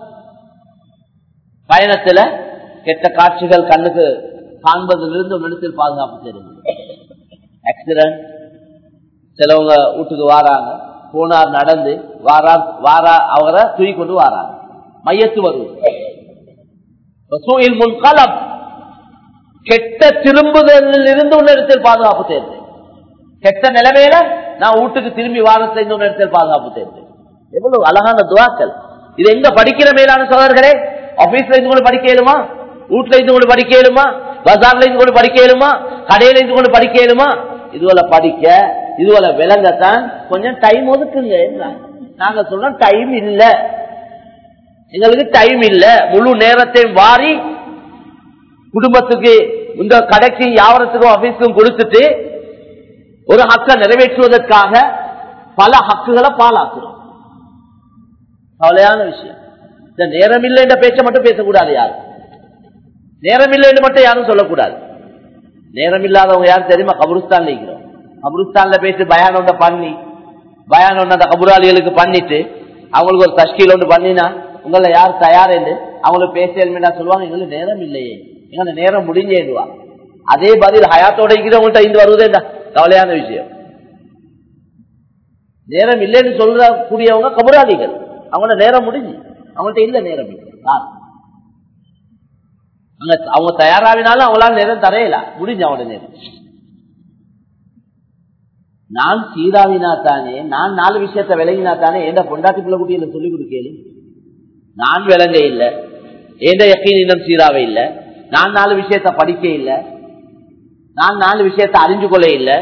பயணத்துல கெட்ட காட்சிகள் கண்ணுக்கு காண்பதிலிருந்து மனத்தில் பாதுகாப்பு தெரியும் ஆக்சிடென்ட் சிலவங்க வீட்டுக்கு வாராங்க போனார் நடந்து வாரார் வாரா அவரை தூக்கி கொண்டு வாராங்க மையத்து வருவது முன்காலம் கெட்ட திரும்புதலில் இருந்து உன்னிடத்தில் பாதுகாப்பு தேர்ந்து கெட்ட நிலைமையில நான் வீட்டுக்கு திரும்பி வாரத்தை உன்னிடத்தில் பாதுகாப்பு தேர்ந்து எவ்வளவு அழகான துவாக்கள் இது எங்க படிக்கிற மேலான சோதர்களே ஆபீஸ்ல இருந்து கூட படிக்க இயலுமா வீட்டுல இருந்து கூட படிக்க இயலுமா பஜார்ல இருந்து கூட படிக்க இயலுமா கடையில இருந்து கூட படிக்க இயலுமா இதுவரை படிக்க இதுவரை விளங்கத்தான் கொஞ்சம் டைம் ஒதுக்குங்க நாங்க சொல்றோம் டைம் இல்ல எங்களுக்கு டைம் இல்ல முழு நேரத்தையும் வாரி குடும்பத்துக்கு இந்த கடைக்கு யாவரத்துக்கும் ஆபீஸுக்கும் கொடுத்துட்டு ஒரு ஹக்கை நிறைவேற்றுவதற்காக பல ஹக்குகளை பாலாக்குறோம் கவலையான விஷயம் இந்த நேரம் இல்லை என்ற பேச்சை மட்டும் பேசக்கூடாது யாரும் நேரம் இல்லை என்று மட்டும் யாரும் சொல்லக்கூடாது நேரம் இல்லாதவங்க யாரும் தெரியுமா கபருஸ்தான் இருக்கிறோம் கபருஸ்தான்ல போயிட்டு பயான் ஒன்றை பண்ணி பயான் ஒன்று அந்த கபுராளிகளுக்கு பண்ணிட்டு அவங்களுக்கு ஒரு தஷ்கீல் ஒன்று பண்ணினா உங்களை யார் தயார் என்று அவங்களுக்கு பேச சொல்லுவாங்க எங்களுக்கு நேரம் இல்லையே எங்க நேரம் முடிஞ்சேடுவா அதே பதில் ஹயாத்தோட இருக்கிறவங்கள்ட்ட இருந்து வருவதே கவலையான விஷயம் நேரம் இல்லைன்னு சொல்ற கூடியவங்க கபுராளிகள் அவங்களோட நேரம் முடிஞ்சு அவங்கள்ட்ட இல்ல நேரம் இல்லை அவங்க தயாராவினாலும் அவங்களால நேரம் தரையல முடிஞ்சு அவனோட நேரம் நான் சீராவினா தானே நான் நாலு விஷயத்த விளங்கினா தானே எந்த பொண்டாட்டி பிள்ளை குட்டியில சொல்லிக் கொடுக்கலும் நான் விளங்க இல்லை எந்த யக்கீன் இன்னும் சீராவே இல்லை நான் நாலு விஷயத்த படிக்க இல்லை நான் நாலு விஷயத்த அறிஞ்சு கொள்ள இல்லை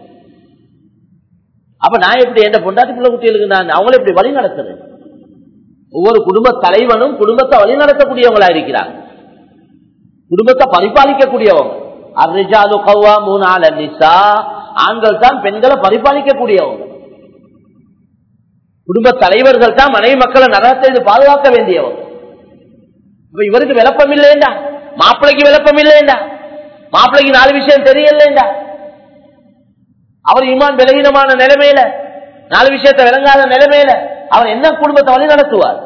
அப்ப நான் எப்படி எந்த பொண்டாட்டி பிள்ளை குட்டிகளுக்கு நான் அவங்கள எப்படி வழி நடத்துறேன் ஒவ்வொரு குடும்ப தலைவனும் குடும்பத்தை வழி நடத்தக்கூடியவங்களா இருக்கிறாங்க குடும்பத்தை பரிபாலிக்கக்கூடியவங்க அர்ரிஜாலு கவ்வா மூணால நிசா ஆண்கள் தான் பெண்களை பரிபாலிக்கக்கூடியவங்க குடும்ப தலைவர்கள் தான் மனைவி மக்களை நரகத்தை பாதுகாக்க வேண்டியவங்க இப்ப இவருக்கு விளப்பம் இல்லைண்டா மாப்பிள்ளைக்கு விளப்பம் இல்லைண்டா மாப்பிள்ளைக்கு நாலு விஷயம் தெரியலேண்டா அவர் இமான் விலகினமான நிலைமையில நாலு விஷயத்தை விளங்காத நிலைமையில அவர் என்ன குடும்பத்தை வழி நடத்துவார்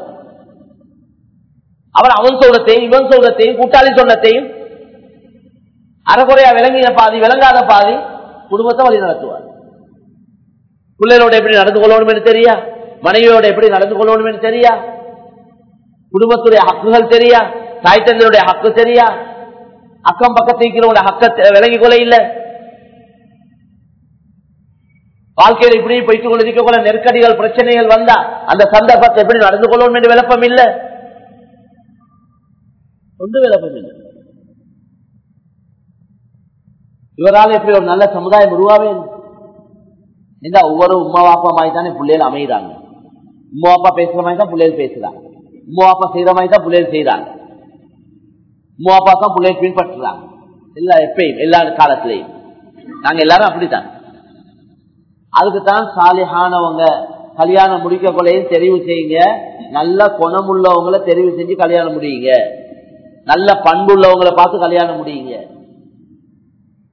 அவர் அவன் சொல்றதையும் இவன் சொல்றதையும் கூட்டாளி சொன்னத்தையும் அறகுறையா விளங்கிய பாதி விளங்காத பாதி குடும்பத்தை வழி நடத்துவார் பிள்ளைகளோட எப்படி நடந்து கொள்ளணும் தெரியா மனைவியோட எப்படி நடந்து கொள்ளணும் தெரியா குடும்பத்துடைய ஹக்குகள் தெரியா தாய் தந்தையுடைய ஹக்கு தெரியா அக்கம் பக்கத்து ஹக்க விளங்கி கொள்ள இல்ல வாழ்க்கையில் இப்படி போய்த்து கொண்டிருக்க கொள்ள நெருக்கடிகள் பிரச்சனைகள் வந்தா அந்த சந்தர்ப்பத்தை எப்படி நடந்து கொள்ளணும் என்று விளப்பம் இல்லை ஒன்று விளப்பம் இல்லை இவரால் எப்படி ஒரு நல்ல சமுதாயம் உருவாவே இந்த ஒவ்வொரு உமா வாப்பா மாதிரி தானே பிள்ளைகள் அமைகிறாங்க உமா வாப்பா பேசுற மாதிரி தான் பிள்ளைகள் பேசுறாங்க உமா வாப்பா செய்யற மாதிரி தான் பிள்ளைகள் செய்யறாங்க உமா வாப்பா தான் பிள்ளைகள் பின்பற்றுறாங்க எல்லா எப்பயும் எல்லா காலத்திலையும் நாங்க எல்லாரும் அப்படித்தான் அதுக்குத்தான் சாலிஹானவங்க கல்யாணம் முடிக்க கொள்ளையும் தெரிவு செய்யுங்க நல்ல குணமுள்ளவங்களை தெரிவு செஞ்சு கல்யாணம் முடியுங்க நல்ல பண்புள்ளவங்களை பார்த்து கல்யாணம் முடியுங்க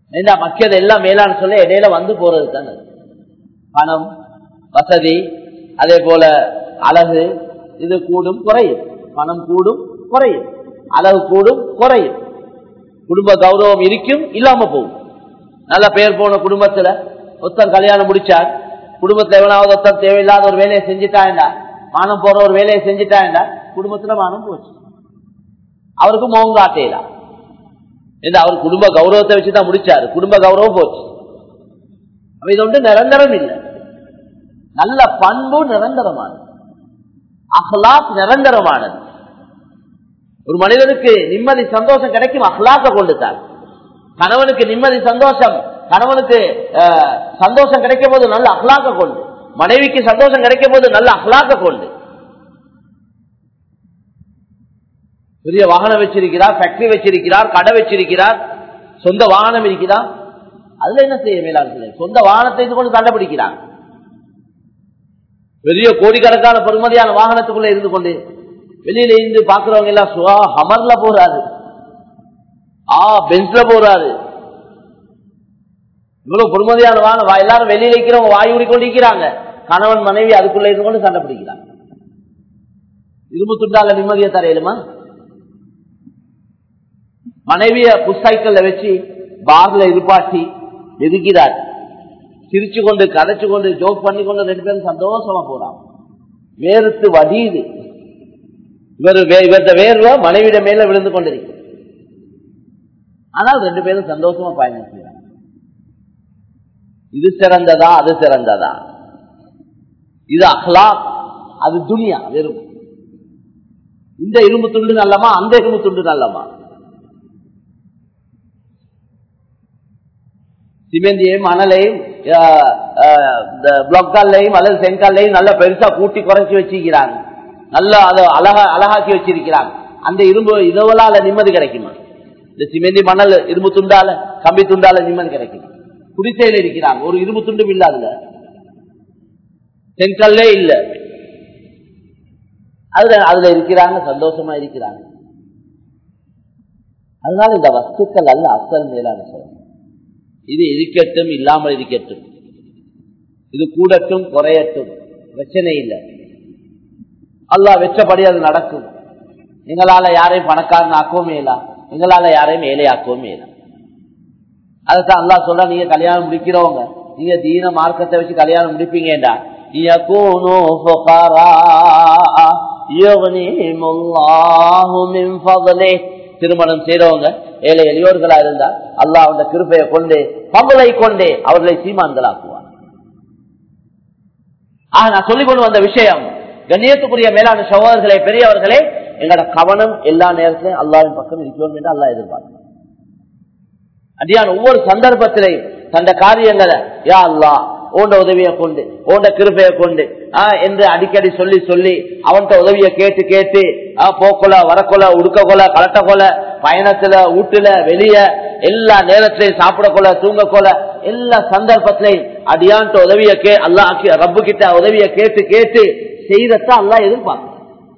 ஏண்டா மக்கள் எல்லாம் மேலான்னு சொல்ல இடையில வந்து போறது தானே பணம் வசதி அதே போல அழகு இது கூடும் குறையும் பணம் கூடும் குறையும் அழகு கூடும் குறையும் குடும்ப கௌரவம் இருக்கும் இல்லாம போகும் நல்ல பெயர் போன குடும்பத்துல ஒருத்தர் கல்யாணம் முடிச்சார் குடும்பத்துல எவனாவது ஒருத்தர் தேவையில்லாத ஒரு வேலையை செஞ்சுட்டாண்டா மானம் போற ஒரு வேலையை செஞ்சுட்டாண்டா குடும்பத்துல மானம் போச்சு அவருக்கு மோகம் காட்டலாம் என்று அவர் குடும்ப கௌரவத்தை வச்சுதான் முடிச்சாரு குடும்ப கௌரவம் போச்சு அப்ப இது ஒன்று நிரந்தரம் இல்லை நல்ல பண்பு நிரந்தரமானது அஹ்லாக் நிரந்தரமானது ஒரு மனிதனுக்கு நிம்மதி சந்தோஷம் கிடைக்கும் அஹ்லாக்க கொண்டுதான் கணவனுக்கு நிம்மதி சந்தோஷம் கணவனுக்கு அஹ், சந்தோஷம் கிடைக்கும் போது நல்ல அஹ்லாக்க கொண்டு மனைவிக்கு சந்தோஷம் கிடைக்கும் போது நல்ல அஹ்லாக்க கொண்டு பெரிய வாகனம் வச்சிருக்கிறார் ஃபேக்டரி வச்சிருக்கிறார் கடை வச்சிருக்கிறார் சொந்த வாகனம் இருக்கிறார் அதுல என்ன செய்ய மேலாண்மை சொந்த வாகனத்தை இது கொண்டு சண்டை பிடிக்கிறாங்க பெரிய கோடிக்கணக்கான பெருமதியான வாகனத்துக்குள்ள இருந்து கொண்டு வெளியில இருந்து பாக்குறவங்க எல்லாம் சுவா ஹமர்ல போறாரு ஆ பென்ஸ்ல போறாரு இவ்வளவு பொறுமதியான வாகனம் வா- எல்லாரும் வெளியில இருக்கிறவங்க வாய் ஊறிக்கொண்டிருக்கிறாங்க கணவன் மனைவி அதுக்குள்ள இருந்து கொண்டு சண்டை பிடிக்கிறாங்க இரும்பு துண்டால நிம்மதியை தரையிலுமா மனைவிய புஸ்சைக்கல்ல வச்சு பார்ல இருப்பாட்டி எதுக்கிறார் சிரிச்சு கொண்டு கதைச்சு கொண்டு ஜோக் பண்ணி கொண்டு ரெண்டு பேரும் சந்தோஷமா போறான் வேறுத்து வடியுது இவர் இவரது வேர்வை மனைவிட மேல விழுந்து கொண்டிருக்கு ஆனால் ரெண்டு பேரும் சந்தோஷமா பயணம் செய்யறாங்க இது சிறந்ததா அது சிறந்ததா இது அஹ்லாக் அது துனியா வெறும் இந்த இரும்பு துண்டு நல்லமா அந்த இரும்பு துண்டு நல்லமா சிமெந்தியையும் மணலையும் பிளாக்கால்லையும் அல்லது செங்கல்லையும் நல்ல பெருசா கூட்டி குறைச்சி வச்சிருக்கிறாங்க நல்லா அதை அழகா அழகாக்கி வச்சிருக்கிறாங்க அந்த இரும்பு இதவலால நிம்மதி கிடைக்குமா இந்த சிமெந்தி மணல் இரும்பு துண்டால கம்பி துண்டால நிம்மதி கிடைக்குமா குடிசையில இருக்கிறாங்க ஒரு இரும்பு துண்டும் இல்ல அதுல செங்கல்லே இல்ல அதுல அதுல இருக்கிறாங்க சந்தோஷமா இருக்கிறாங்க அதனால இந்த வஸ்துக்கள் அல்ல அசல் மேலான சொல்ல இது இருக்கட்டும் இல்லாமல் இருக்கட்டும் இது கூடட்டும் குறையட்டும் பிரச்சனை இல்லை அல்லாஹ் வெச்சபடி அது நடக்கும் எங்களால யாரையும் பணக்காரன் ஆக்கவும் இயலா எங்களால யாரையும் ஏழையாக்கவும் இயலா அதுதான் அல்லாஹ் சொல்ற நீங்க கல்யாணம் முடிக்கிறவங்க நீங்க தீன மார்க்கத்தை வச்சு கல்யாணம் முடிப்பீங்கடா يكونوا فقراء يغنيهم الله من فضله திருமணம் செய்தவங்க ஏழை எளியோர்களா இருந்தா அல்லாஹ் அந்த கிருப்பையை கொண்டு பங்களை கொண்டே அவர்களை சீமான்களாக்குவார் ஆக நான் சொல்லிக் கொண்டு வந்த விஷயம் கண்ணியத்துக்குரிய மேலான சகோதரர்களே பெரியவர்களே எங்களோட கவனம் எல்லா நேரத்திலும் அல்லாவின் பக்கம் இருக்கிறோம் என்று அல்லாஹ் எதிர்பார்க்கிறோம் அடியான் ஒவ்வொரு சந்தர்ப்பத்திலையும் தந்த காரியங்களை யா அல்லா ஓண்ட உதவியை கொண்டு ஓண்ட கிருப்பையை கொண்டு ஆஹ் என்று அடிக்கடி சொல்லி சொல்லி அவன்கிட்ட உதவியை கேட்டு கேட்டு ஆஹ் போக்கொல வரக்கொல உடுக்கொல கலட்டக்கொல பயணத்துல வீட்டுல வெளிய எல்லா நேரத்திலையும் சாப்பிடக்கொல தூங்கக்கொல எல்லா சந்தர்ப்பத்திலையும் அடியான்ட்ட உதவியை கே அல்லா ரப்பு கிட்ட உதவியை கேட்டு கேட்டு செய்தத்தான் அல்லா எதிர்பார்க்க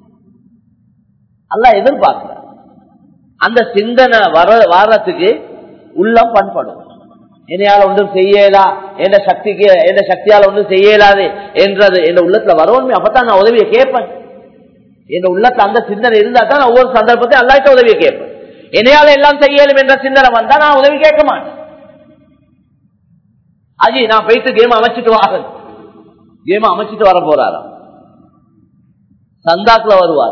அல்லா எதிர்பார்க்க அந்த சிந்தனை வர வாரத்துக்கு உள்ளம் பண்படும் என்னையால ஒன்றும் செய்யலா என்ற சக்திக்கு என்ற சக்தியால ஒன்றும் செய்யலாது என்றது என் உள்ளத்துல வரணும் அப்பதான் நான் உதவியை கேட்பேன் என் உள்ளத்துல அந்த சிந்தனை இருந்தா தான் நான் ஒவ்வொரு சந்தர்ப்பத்தையும் அல்லாட்ட உதவியை கேட்பேன் என்னையால எல்லாம் செய்யலும் என்ற சிந்தனை வந்தா நான் உதவி கேட்க மாட்டேன் அஜி நான் போயிட்டு கேம் அமைச்சிட்டு வாங்க கேம் அமைச்சிட்டு வர போறாராம் சந்தாக்குல வருவார்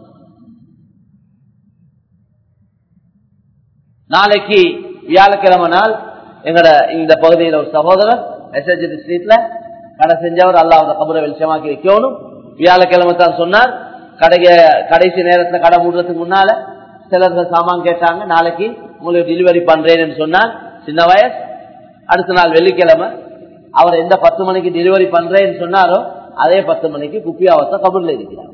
நாளைக்கு வியாழக்கிழமை நாள் எங்கட இந்த பகுதியில் ஒரு சகோதரர் மெசேஜ் ஸ்ட்ரீட்ல கடை செஞ்சவர் அல்லா அந்த கபரை வெளிச்சமாக்கி வைக்கணும் வியாழக்கிழமை தான் சொன்னார் கடைக்கு கடைசி நேரத்துல கடை மூடுறதுக்கு முன்னால சிலர் சாமான் கேட்டாங்க நாளைக்கு உங்களுக்கு டெலிவரி பண்றேன்னு சொன்னார் சின்ன வயசு அடுத்த நாள் வெள்ளிக்கிழமை அவர் எந்த பத்து மணிக்கு டெலிவரி பண்றேன்னு சொன்னாரோ அதே பத்து மணிக்கு குப்பியாவத்த கபூர்ல இருக்கிறார்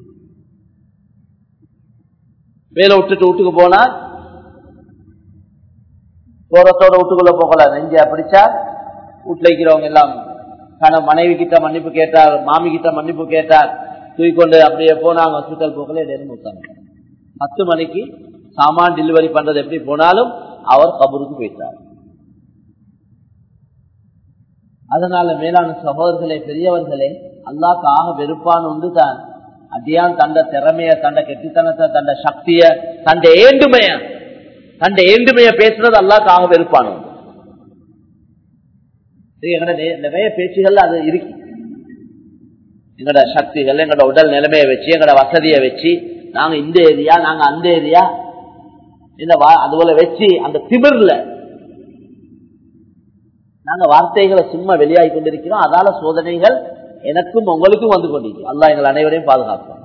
வேலை விட்டுட்டு வீட்டுக்கு போனார் போறத்தோட வீட்டுக்குள்ள போகல நெஞ்ச பிடிச்சா வீட்டுல இருக்கிறவங்க எல்லாம் கண மனைவி கிட்ட மன்னிப்பு கேட்டார் மாமி கிட்ட மன்னிப்பு கேட்டார் தூக்கிக்கொண்டு அப்படியே போனாங்க ஹாஸ்பிட்டல் போகல மூத்தாங்க பத்து மணிக்கு சாமான் டெலிவரி பண்றது எப்படி போனாலும் அவர் கபூருக்கு போயிட்டார் அதனால மேலான சகோதரர்களே பெரியவர்களே அல்லாக்காக வெறுப்பான் உண்டு தான் அடியான் தண்ட திறமைய தண்ட கெட்டித்தனத்தை தண்ட சக்திய தண்ட ஏண்டுமைய தண்ட ஏண்டுமைய பேசுறது அல்லாக்காக வெறுப்பான் உண்டு எங்கட நிறைய பேச்சுகள் அது இருக்கு எங்கட சக்திகள் எங்கட உடல் நிலைமையை வச்சு எங்கட வசதியை வச்சு நாங்க இந்த ஏரியா நாங்க அந்த ஏரியா இந்த அதுபோல வச்சு அந்த திமிர்ல நாங்க வார்த்தைகளை சும்மா வெளியாகி கொண்டிருக்கிறோம் அதால சோதனைகள் எனக்கும் உங்களுக்கும் வந்து கொண்டிருக்கும் அல்லா எங்கள் அனைவரையும் பாதுகாப்போம்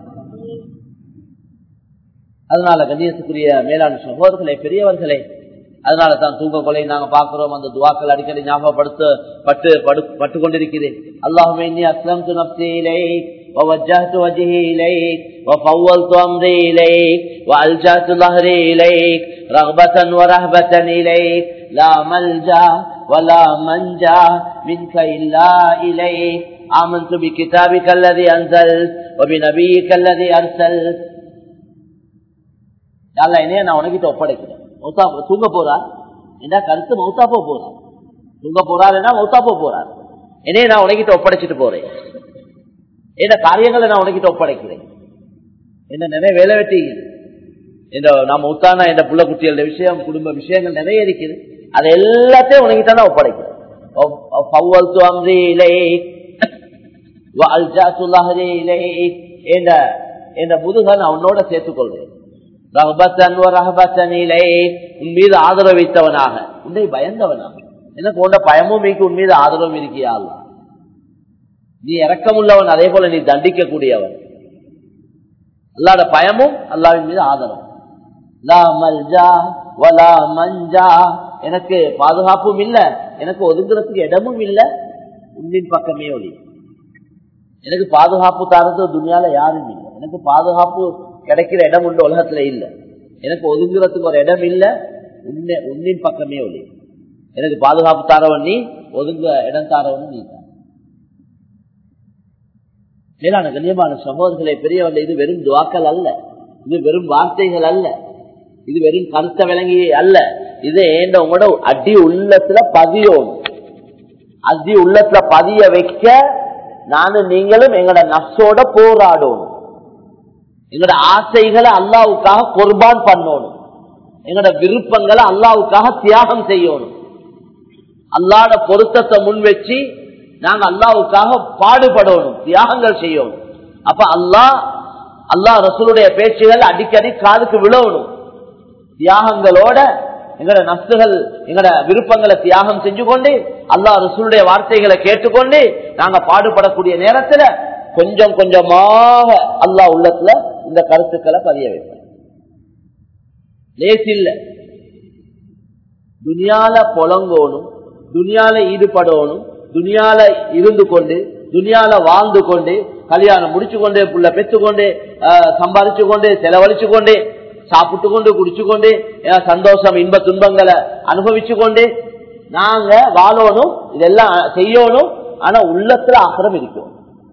அதனால கண்ணியத்துக்குரிய மேலாண் சகோதரர்களே பெரியவர்களே அதனால தான் தூங்க கொலை நாங்க பாக்குறோம் அந்த துவாக்கள் அடிக்கடி ஞாபகப்படுத்த பட்டு பட்டு கொண்டிருக்கிறேன் அல்லாஹுமே அஸ்லம் து நப்சி இலைக் ووجهت وجهي إليك وفوضت أمري إليك وألجأت ظهري إليك رغبة ورهبة إليك لا ملجأ ولا منجا منك إلا إليك آمنت بكتابك الذي أنزلت وبنبيك الذي أرسلت அல்ல என்னைய நான் உனக்கிட்ட ஒப்படைக்கிறேன் மௌத்தா தூங்க போறார் என்ன கருத்து மௌத்தா போ போறார் தூங்க போறாருன்னா மௌத்தா போ போறார் என்னைய நான் உனக்கிட்ட ஒப்படைச்சிட்டு போறேன் என்ன காரியங்களை நான் உனக்கிட்ட ஒப்படைக்கிறேன் என்ன நிறைய வேலை வெட்டி இந்த நான் மௌத்தானா என் புள்ள குட்டிகளோட விஷயம் குடும்ப விஷயங்கள் நிறைய இருக்குது அது எல்லாத்தையும் உனக்கிட்ட நான் ஒப்படைக்கிறேன் முதுக நான் உன்னோட சேர்த்துக் கொள்வேன் உன் மீது ஆதரவு வைத்தவனாக உன்னை பயந்தவனாக எனக்கு உண்ட பயமும் மீக்கு உன் மீது ஆதரவும் இருக்கியா நீ இறக்கமுள்ளவன் அதே போல நீ தண்டிக்க கூடியவன் அல்லாட பயமும் அல்லாவின் மீது ஆதரவு எனக்கு பாதுகாப்பும் இல்ல எனக்கு ஒதுங்குறதுக்கு இடமும் இல்ல உன்னின் பக்கமே ஒளி எனக்கு பாதுகாப்பு தரது துணியால யாரும் இல்லை எனக்கு பாதுகாப்பு கிடைக்கிற இடம் உண்டு உலகத்துல இல்ல எனக்கு ஒதுங்குறதுக்கு ஒரு இடம் இல்ல உன்னை உன்னின் பக்கமே ஒளி எனக்கு பாதுகாப்பு தாரவன் நீ ஒதுங்க இடம் தாரவன் நீ தான் மேலான கண்ணியமான சகோதரர்களை பெரியவர்கள் இது வெறும் துவாக்கள் அல்ல இது வெறும் வார்த்தைகள் அல்ல இது வெறும் கருத்த விளங்கி அல்ல இது ஏண்ட உங்களோட அடி உள்ளத்துல பதியோம் அடி உள்ளத்துல பதிய வைக்க நானும் நீங்களும் எங்களோட நப்சோட போராடணும் எங்களோட ஆசைகளை அல்லாவுக்காக குர்பான் பண்ணணும் எங்களோட விருப்பங்களை அல்லாவுக்காக தியாகம் செய்யணும் அல்லாட பொருத்தத்தை முன் வச்சு நாங்க அல்லாவுக்காக பாடுபடணும் தியாகங்கள் செய்யணும் அப்ப அல்லாஹ் அல்லாஹ் ரசூலுடைய பேச்சுகள் அடிக்கடி காதுக்கு விழணும் தியாகங்களோட எங்களோட நப்சுகள் எங்களோட விருப்பங்களை தியாகம் செஞ்சு கொண்டு அல்லாஹ் ரசூலுடைய வார்த்தைகளை கேட்டுக்கொண்டு நாங்க பாடுபடக்கூடிய நேரத்துல கொஞ்சம் கொஞ்சமாக அல்லாஹ் உள்ளத்துல இந்த கருத்துக்களை பதிய வைப்போம் லேசில்ல துனியால புலங்கோணும் துனியால ஈடுபடணும் துனியால இருந்து கொண்டு துனியால வாழ்ந்து கொண்டு கல்யாணம் முடிச்சு கொண்டு புள்ள பெற்று கொண்டு சம்பாதிச்சு கொண்டு செலவழிச்சு கொண்டு சாப்பிட்டு கொண்டு குடிச்சு கொண்டு சந்தோஷம் இன்ப துன்பங்களை அனுபவிச்சு கொண்டு நாங்க வாழணும் இதெல்லாம் செய்யணும் ஆனா உள்ளத்துல ஆக்கிரம் இருக்கும்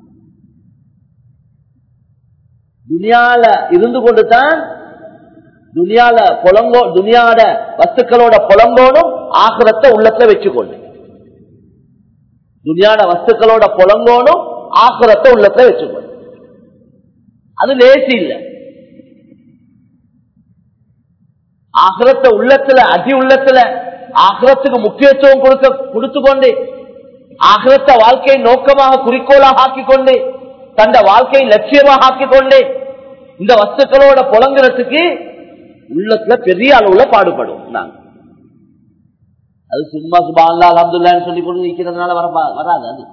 துனியால இருந்து கொண்டு தான் துனியால புலங்கோ துனியாட வஸ்துக்களோட புலங்கோனும் ஆக்கிரத்தை உள்ளத்துல வச்சுக்கொண்டு துனியாட வஸ்துக்களோட புலங்கோனும் ஆக்கிரத்தை உள்ளத்துல வச்சுக்கொண்டு அது லேசி இல்ல ஆக்கிரத்தை உள்ளத்துல அதி உள்ளத்துல ஆக்கிரத்துக்கு முக்கியத்துவம் கொடுக்க கொடுத்து கொண்டு ஆகிரத்த வாழ்க்கையை நோக்கமாக குறிக்கோளாக ஆக்கிக் கொண்டு தந்த வாழ்க்கையை லட்சியமாக ஆக்கிக் கொண்டு இந்த வஸ்துக்களோட புலங்குறதுக்கு உள்ளத்துல பெரிய அளவுல பாடுபடும் நாங்க அது சும்மா சுபான்லா அலமதுல்லான்னு சொல்லி கொண்டு நிக்கிறதுனால வர வராது அது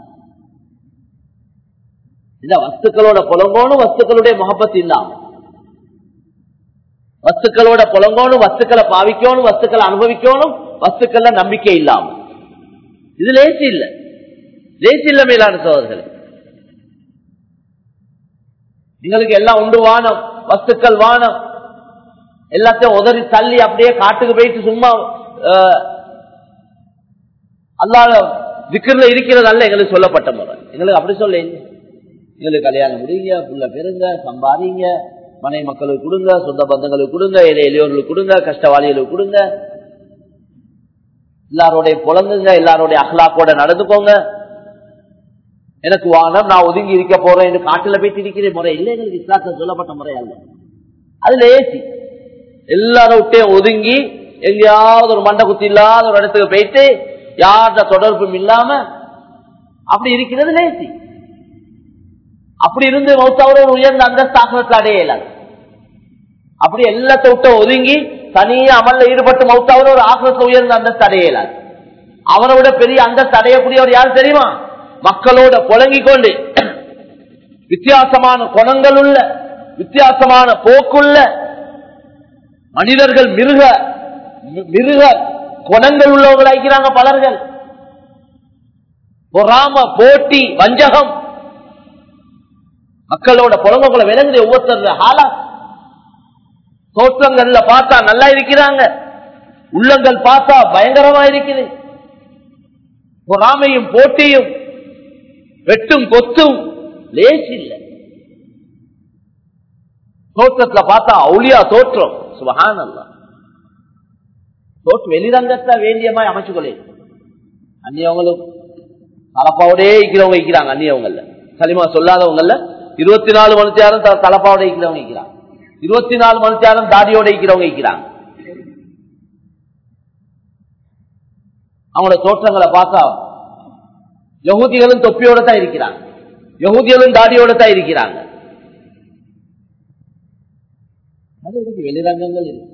இந்த வஸ்துக்களோட புலங்கோனும் வஸ்துக்களுடைய முகப்பத்து இல்லாம வஸ்துக்களோட புலங்கோனும் வஸ்துக்களை பாவிக்கணும் வஸ்துக்களை அனுபவிக்கணும் வஸ்துக்கள்ல நம்பிக்கை இல்லாம இது லேசி இல்ல லேசி இல்ல மேலான சோதர்களே எங்களுக்கு எல்லாம் உண்டு வானம் வஸ்துக்கள் வானம் எல்லாத்தையும் உதறி தள்ளி அப்படியே காட்டுக்கு போயிட்டு சும்மா அல்லாத விக்கிரில் இருக்கிறது அல்ல எங்களுக்கு சொல்லப்பட்ட முறை எங்களுக்கு அப்படி சொல்ல எங்களுக்கு கல்யாணம் முடியுங்க புள்ள பெருங்க சம்பாதிங்க மனை மக்களுக்கு கொடுங்க சொந்த பந்தங்களுக்கு கொடுங்க ஏழை எளியோர்களுக்கு கொடுங்க கஷ்டவாளிகளுக்கு கொடுங்க எல்லாரோடைய புலங்குங்க எல்லாரோடைய அஹ்லாக்கோட நடந்துக்கோங்க எனக்கு வானம் நான் ஒதுங்கி இருக்க போறேன் என்று காட்டுல போயிட்டு இருக்கிற முறை இல்லை எங்களுக்கு இஸ்லாத்தில் சொல்லப்பட்ட முறை அல்ல அதுல ஏசி எல்லாரும் விட்டே ஒதுங்கி எங்கேயாவது ஒரு மண்டை குத்தி இல்லாத ஒரு இடத்துக்கு போயிட்டு யார்ட தொடர்பும் இல்லாம அப்படி இருக்கிறது லேசி அப்படி இருந்து மௌத்தாவோட ஒரு உயர்ந்த அந்தஸ்து ஆக்கிரத்தில் அடைய இயலாது அப்படி எல்லாத்த விட்ட ஒதுங்கி தனியா அமல்ல ஈடுபட்டு மௌத்தாவோட ஒரு ஆக்கிரத்தில் உயர்ந்த அந்தஸ்து அடைய இயலாது அவரை விட பெரிய அந்தஸ்து அடையக்கூடியவர் யார் தெரியுமா மக்களோட புழங்கிக் கொண்டு வித்தியாசமான குணங்கள் உள்ள வித்தியாசமான போக்குள்ள மனிதர்கள் மிருக மிருக குணங்கள் உள்ளவர்களாக்கிறாங்க பலர்கள் பொறாம போட்டி வஞ்சகம் மக்களோட புலம்புகளை விளங்குது ஒவ்வொருத்தர் ஹாலா தோற்றங்கள்ல பார்த்தா நல்லா இருக்கிறாங்க உள்ளங்கள் பார்த்தா பயங்கரமா இருக்குது பொறாமையும் போட்டியும் வெட்டும் கொத்தும் லேசி இல்லை தோற்றத்துல பார்த்தா அவுளியா தோற்றம் சுபகான் அல்ல தோற்று வெளிரங்கத்தை வேண்டியமாய் அமைச்சுக்கொள்ளே அந்நியவங்களும் தலப்பாவோடே இருக்கிறவங்க இருக்கிறாங்க அந்நியவங்கல்ல களிமா சொல்லாதவங்கல்ல இருபத்தி நாலு மணித்தியாரம் தலப்பாவோட இருக்கிறவங்க இருக்கிறாங்க இருபத்தி நாலு மணித்தியாரம் தாடியோட இருக்கிறவங்க இருக்கிறாங்க அவங்களோட தோற்றங்களை பார்த்தா யகுதிகளும் தொப்பியோட தான் இருக்கிறாங்க யகுதிகளும் தாடியோட தான் இருக்கிறாங்க அது இருக்கு வெளிரங்கங்கள் இருக்கு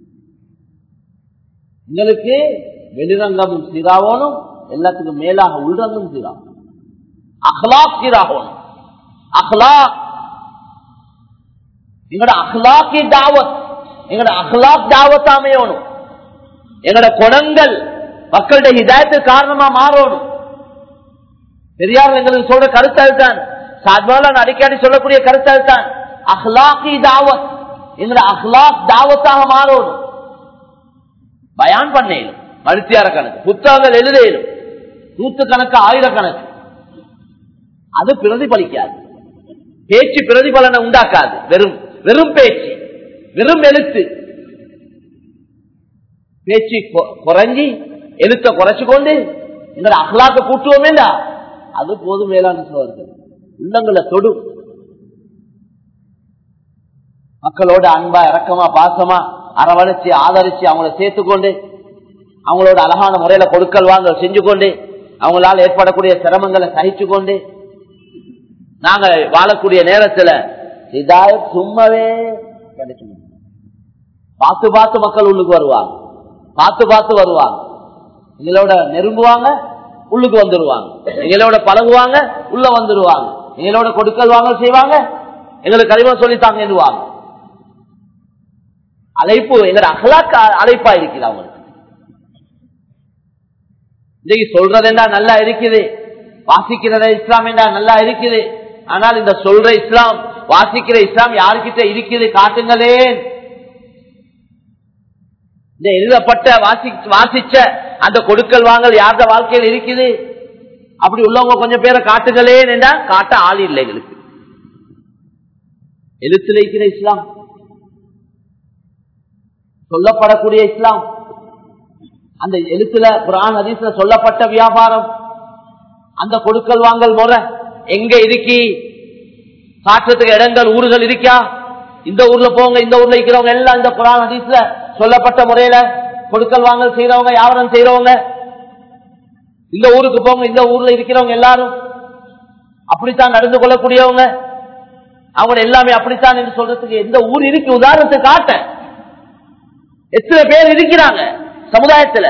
உங்களுக்கு வெளிரங்கமும் சீராகணும் எல்லாத்துக்கும் மேலாக உள்ரங்கம் சீராகும் அஹ்லாக் சீராகணும் அஹ்லாக் எங்களோட அஹ்லாக்கி தாவத் எங்களோட அஹ்லாக் தாவத் அமையணும் எங்களோட குணங்கள் மக்களுடைய ஹிதாயத்து காரணமா மாறணும் பெரியார் எங்களுக்கு சொல்ற கருத்து அதுதான் சாத்மாலான் அடிக்கடி சொல்லக்கூடிய கருத்து அதுதான் அஹ்லாக்கி தாவத் எங்களோட அஹ்லாக் தாவத்தாக மாறணும் பயான் பண்ணேனும் மருத்தியார கணக்கு புத்தகங்கள் எழுதேனும் நூத்து கணக்கு ஆயிரக்கணக்கு அது பிரதிபலிக்காது பேச்சு பிரதிபலனை உண்டாக்காது வெறும் வெறும் பேச்சு வெறும் எழுத்து பேச்சு குறைஞ்சி எழுத்த குறைச்சு கொண்டு எங்களை அகலாக்க கூட்டுவோமே அது போதும் மேலான சோழர்கள் உள்ளங்களை தொடும் மக்களோட அன்பா இறக்கமா பாசமா அரவணைச்சு ஆதரிச்சு அவங்கள சேர்த்துக்கொண்டு அவங்களோட அழகான முறையில கொடுக்கல் வாங்க செஞ்சு கொண்டு அவங்களால ஏற்படக்கூடிய சிரமங்களை சகிச்சு கொண்டு நாங்க வாழக்கூடிய நேரத்துல இதாயத் சும்மாவே கிடைக்கும் பார்த்து பார்த்து மக்கள் உள்ளுக்கு வருவாங்க பார்த்து பார்த்து வருவாங்க எங்களோட நெருங்குவாங்க உள்ளுக்கு வந்துடுவாங்க எங்களோட பழகுவாங்க உள்ள வந்துடுவாங்க எங்களோட கொடுக்கல் வாங்க செய்வாங்க எங்களுக்கு கழிவா சொல்லித்தாங்க அழைப்பு எங்களோட அகலாக்க அழைப்பா இருக்குது அவங்களுக்கு இன்னைக்கு சொல்றது என்ன நல்லா இருக்குது வாசிக்கிறத இஸ்லாம் என்ன நல்லா இருக்குது ஆனால் இந்த சொல்ற இஸ்லாம் வாசிக்கிற இஸ்லாம் யாருக்கிட்ட இருக்குது காட்டுங்களேன் இந்த எழுதப்பட்ட வாசி வாசிச்ச அந்த கொடுக்கல் வாங்கல் யார்த வாழ்க்கையில் இருக்குது அப்படி உள்ளவங்க கொஞ்சம் பேரை காட்டுங்களேன் என்றா காட்ட ஆள் இல்லை எங்களுக்கு எழுத்துல இருக்கிற இஸ்லாம் சொல்லப்படக்கூடிய இஸ்லாம் அந்த எழுத்துல குரான் ஹதீஸ்ல சொல்லப்பட்ட வியாபாரம் அந்த கொடுக்கல் வாங்கல் முறை எங்க இருக்கி காட்டுறதுக்கு இடங்கள் ஊர்கள் இருக்கா இந்த ஊர்ல போங்க இந்த ஊர்ல இருக்கிறவங்க எல்லாம் இந்த குரான் ஹதீஸ்ல சொல்லப்பட்ட முறையில கொடுக்கல் வாங்கல் செய்யறவங்க வியாபாரம் செய்யறவங்க இந்த ஊருக்கு போங்க இந்த ஊர்ல இருக்கிறவங்க எல்லாரும் அப்படித்தான் நடந்து கொள்ளக்கூடியவங்க அவங்க எல்லாமே அப்படித்தான் என்று சொல்றதுக்கு எந்த ஊர் இருக்கு உதாரணத்துக்கு காட்ட எத்தனை பேர் இருக்கிறாங்க சமுதாயத்துல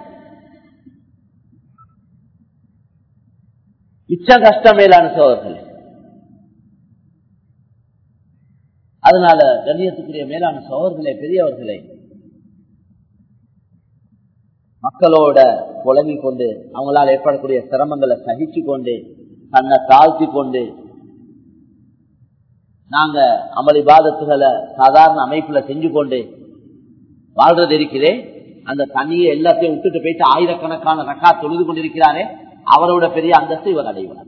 மிச்சம் கஷ்டம் மேலான சோதர்கள் அதனால கண்ணியத்துக்குரிய மேலான சோதர்களே பெரியவர்களே மக்களோட புலங்கிக் கொண்டு அவங்களால் ஏற்படக்கூடிய சிரமங்களை சகிச்சு கொண்டு தன்னை தாழ்த்தி கொண்டு நாங்க அமளி பாதத்துகளை சாதாரண அமைப்புல செஞ்சு கொண்டு வாழ்றது இருக்கிறேன் அந்த தண்ணியை எல்லாத்தையும் விட்டுட்டு போயிட்டு ஆயிரக்கணக்கான ரக்கா தொழுது கொண்டிருக்கிறாரே அவரோட பெரிய அந்தஸ்து இவர் அடைவார்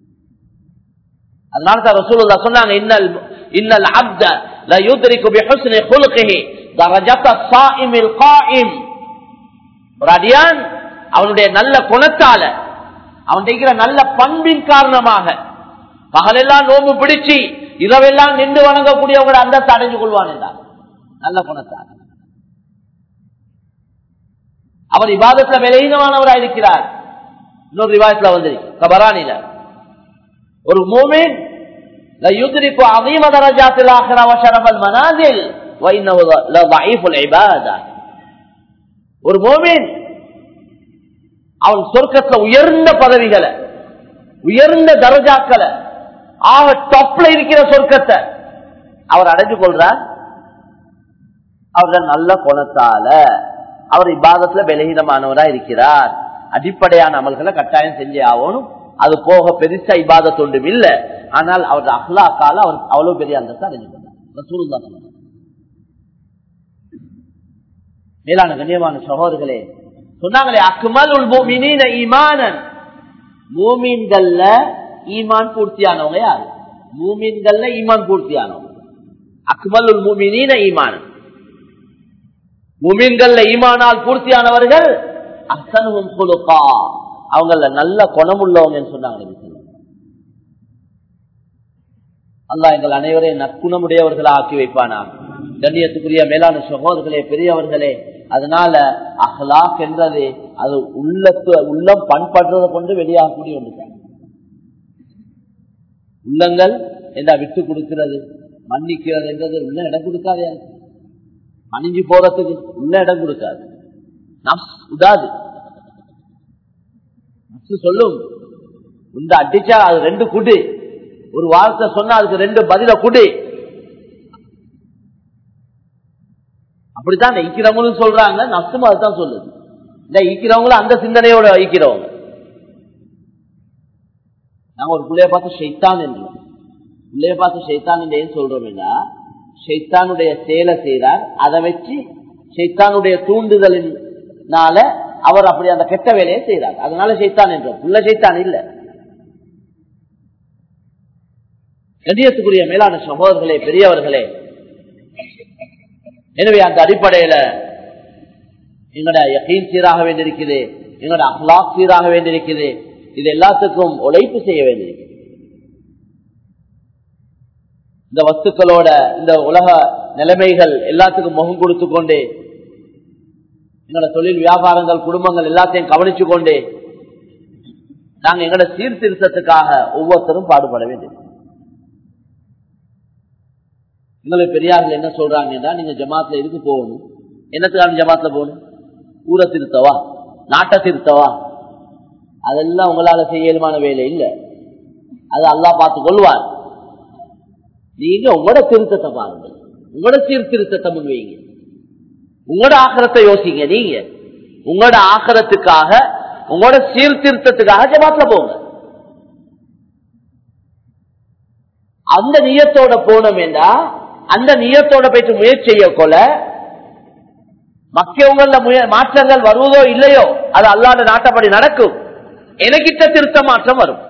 அதனால தான் ரசூலுல்லா சொன்னாங்க இன்னல் இன்னல் அப்த ல யுத்ரிகு பிஹுஸ்னி குல்கிஹி தரஜத ஸாயிமில் காயிம் ஒரு அடியான் அவனுடைய நல்ல குணத்தால அவன் இருக்கிற நல்ல பண்பின் காரணமாக பகலெல்லாம் நோம்பு பிடிச்சு இரவெல்லாம் நின்று வணங்கக்கூடியவங்க அந்தஸ்து அடைஞ்சு கொள்வான் என்றார் நல்ல குணத்தார் அவர் விவாதத்துல விலகினமானவராக இருக்கிறார் இன்னொரு விவாதத்துல வந்து கபரானில ஒரு மூமின் يدرك عظيم درجات الآخرة وشرف المنازل وإنه لضعيف العبادة ஒரு மோமின் அவன் சொர்க்கத்துல உயர்ந்த பதவிகளை உயர்ந்த தரஜாக்களை ஆக டப்ல இருக்கிற சொர்க்கத்தை அவர் அடைஞ்சு கொள்றார் அவர்கள் நல்ல குணத்தால அவர் இப்பாதத்துல பலகீனமானவரா இருக்கிறார் அடிப்படையான அமல்களை கட்டாயம் செஞ்சே ஆகணும் அது போக பெருசா இபாதத் ஒன்றும் இல்ல ஆனால் அவரது அஹ்லாக்கால அவர் அவ்வளவு பெரிய அந்தஸ்து அடைஞ்சு கொண்டார் மேலான கண்ணியமான சகோதரர்களே சொன்னாங்களே அக்மல் உல் ஈமானன் மூமீன்கள்ல ஈமான் பூர்த்தியானவங்க யாரு மூமீன்கள்ல ஈமான் பூர்த்தியானவங்க அக்மல் உல் மூமினீன ஈமானன் மூமீன்கள்ல ஈமானால் பூர்த்தியானவர்கள் அசனும் குலுக்கா அவங்கள நல்ல குணமுள்ளவங்க சொன்னாங்க அல்லா எங்கள் அனைவரையும் நற்குணமுடையவர்களா ஆக்கி வைப்பானா கண்ணியத்துக்குரிய மேலான சகோதரர்களே பெரியவர்களே அதனால அஹ்லாக் என்றது அது உள்ளத்து உள்ளம் பண்படுறதை கொண்டு வெளியாகக்கூடிய ஒன்று உள்ளங்கள் என்ன விட்டு கொடுக்கிறது மன்னிக்கிறது என்றது உள்ள இடம் கொடுக்காது மணிஞ்சு போறதுக்கு உள்ள இடம் கொடுக்காது உதாது சொல்லும் உண்ட அடிச்சா அது ரெண்டு குடி ஒரு வார்த்தை சொன்னா அதுக்கு ரெண்டு பதில குடி அப்படித்தான் ஈக்கிறவங்களும் சொல்றாங்க நஷ்டம் அதுதான் சொல்லுது இந்த ஈக்கிறவங்களும் அந்த சிந்தனையோட ஈக்கிறவங்க நாங்க ஒரு பிள்ளைய பார்த்து ஷெய்தான் என்றோம் பிள்ளைய பார்த்து ஷெய்தான் என்று ஏன் சொல்றோம்னா ஷெய்தானுடைய செயலை செய்தார் அதை வச்சு ஷெய்தானுடைய தூண்டுதலினால அவர் அப்படி அந்த கெட்ட வேலையை செய்தார் அதனால ஷெய்தான் என்றோம் உள்ள ஷெய்தான் இல்ல கண்ணியத்துக்குரிய மேலான சகோதரர்களே பெரியவர்களே எனவே அந்த அடிப்படையில எங்களோட யகீன் சீராக வேண்டியிருக்குது எங்களோட அஹ்லாக் சீராக வேண்டியிருக்குது இது எல்லாத்துக்கும் உழைப்பு செய்ய வேண்டியிருக்கு இந்த வஸ்துக்களோட இந்த உலக நிலைமைகள் எல்லாத்துக்கும் முகம் கொடுத்து கொண்டு எங்களோட தொழில் வியாபாரங்கள் குடும்பங்கள் எல்லாத்தையும் கவனிச்சு கொண்டு நாங்க எங்களோட சீர்திருத்தத்துக்காக ஒவ்வொருத்தரும் பாடுபட வேண்டியது எங்களுக்கு பெரியார்கள் என்ன சொல்றாங்கன்னா நீங்க ஜமாத்துல எதுக்கு போகணும் என்னத்துக்கான ஜமாத்துல போகணும் ஊரை திருத்தவா நாட்டை திருத்தவா அதெல்லாம் உங்களால செய்யலுமான வேலை இல்லை அது அல்லா பார்த்து கொள்வார் நீங்க உங்களோட திருத்தத்தை பாருங்க உங்களோட சீர்திருத்தத்தை முன்வைங்க உங்களோட ஆக்கிரத்தை யோசிங்க நீங்க உங்களோட ஆக்கிரத்துக்காக உங்களோட சீர்திருத்தத்துக்காக ஜமாத்துல போங்க அந்த நியத்தோட போனோம் என்றா அந்த நியத்தோட போயிட்டு முயற்சி செய்ய கொல மக்கியவங்கள மாற்றங்கள் வருவதோ இல்லையோ அது அல்லாத நாட்டப்படி நடக்கும் எனக்கிட்ட திருத்த மாற்றம் வரும்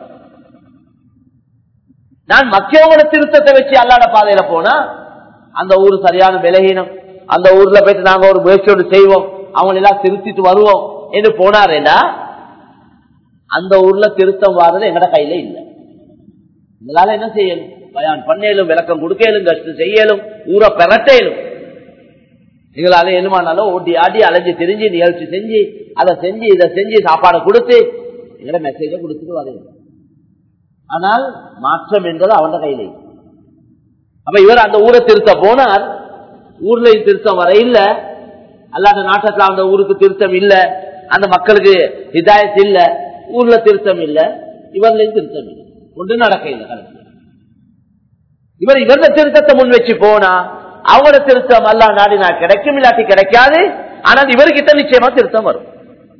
நான் மக்கியவங்களோட திருத்தத்தை வச்சு அல்லாத பாதையில போனா அந்த ஊர் சரியான விலகீனம் அந்த ஊர்ல போயிட்டு நாங்க ஒரு முயற்சியோடு செய்வோம் அவங்க எல்லாம் திருத்திட்டு வருவோம் என்று போனாரேனா அந்த ஊர்ல திருத்தம் வாரது எங்கட கையில இல்லை உங்களால என்ன செய்யணும் பயான் பண்ணேலும் விளக்கம் கொடுக்கலும் கஷ்டம் செய்யலும் ஊரை பெறட்டேலும் எங்களால என்னமானாலும் ஓட்டி ஆடி அலைஞ்சு தெரிஞ்சு நிகழ்ச்சி செஞ்சு அதை செஞ்சு இதை செஞ்சு சாப்பாடை கொடுத்து எங்கட மெசேஜ கொடுத்துட்டு வரையும் ஆனால் மாற்றம் என்பது அவன் கையில அப்ப இவர் அந்த ஊரை திருத்த போனார் ஊர்ல திருத்தம் வர இல்ல அல்லாத நாட்டத்துல அந்த ஊருக்கு திருத்தம் இல்ல அந்த மக்களுக்கு ஹிதாயத் இல்ல ஊர்ல திருத்தம் இல்ல இவர்களையும் திருத்தம் இல்லை ஒன்று நடக்க இல்லை கலந்து இவர் இவரது திருத்தத்தை முன் வச்சு போனா அவங்களோட திருத்தம் அல்லா நாடினா கிடைக்கும் இல்லாட்டி கிடைக்காது ஆனால் இவர்கிட்ட நிச்சயமா திருத்தம் வரும்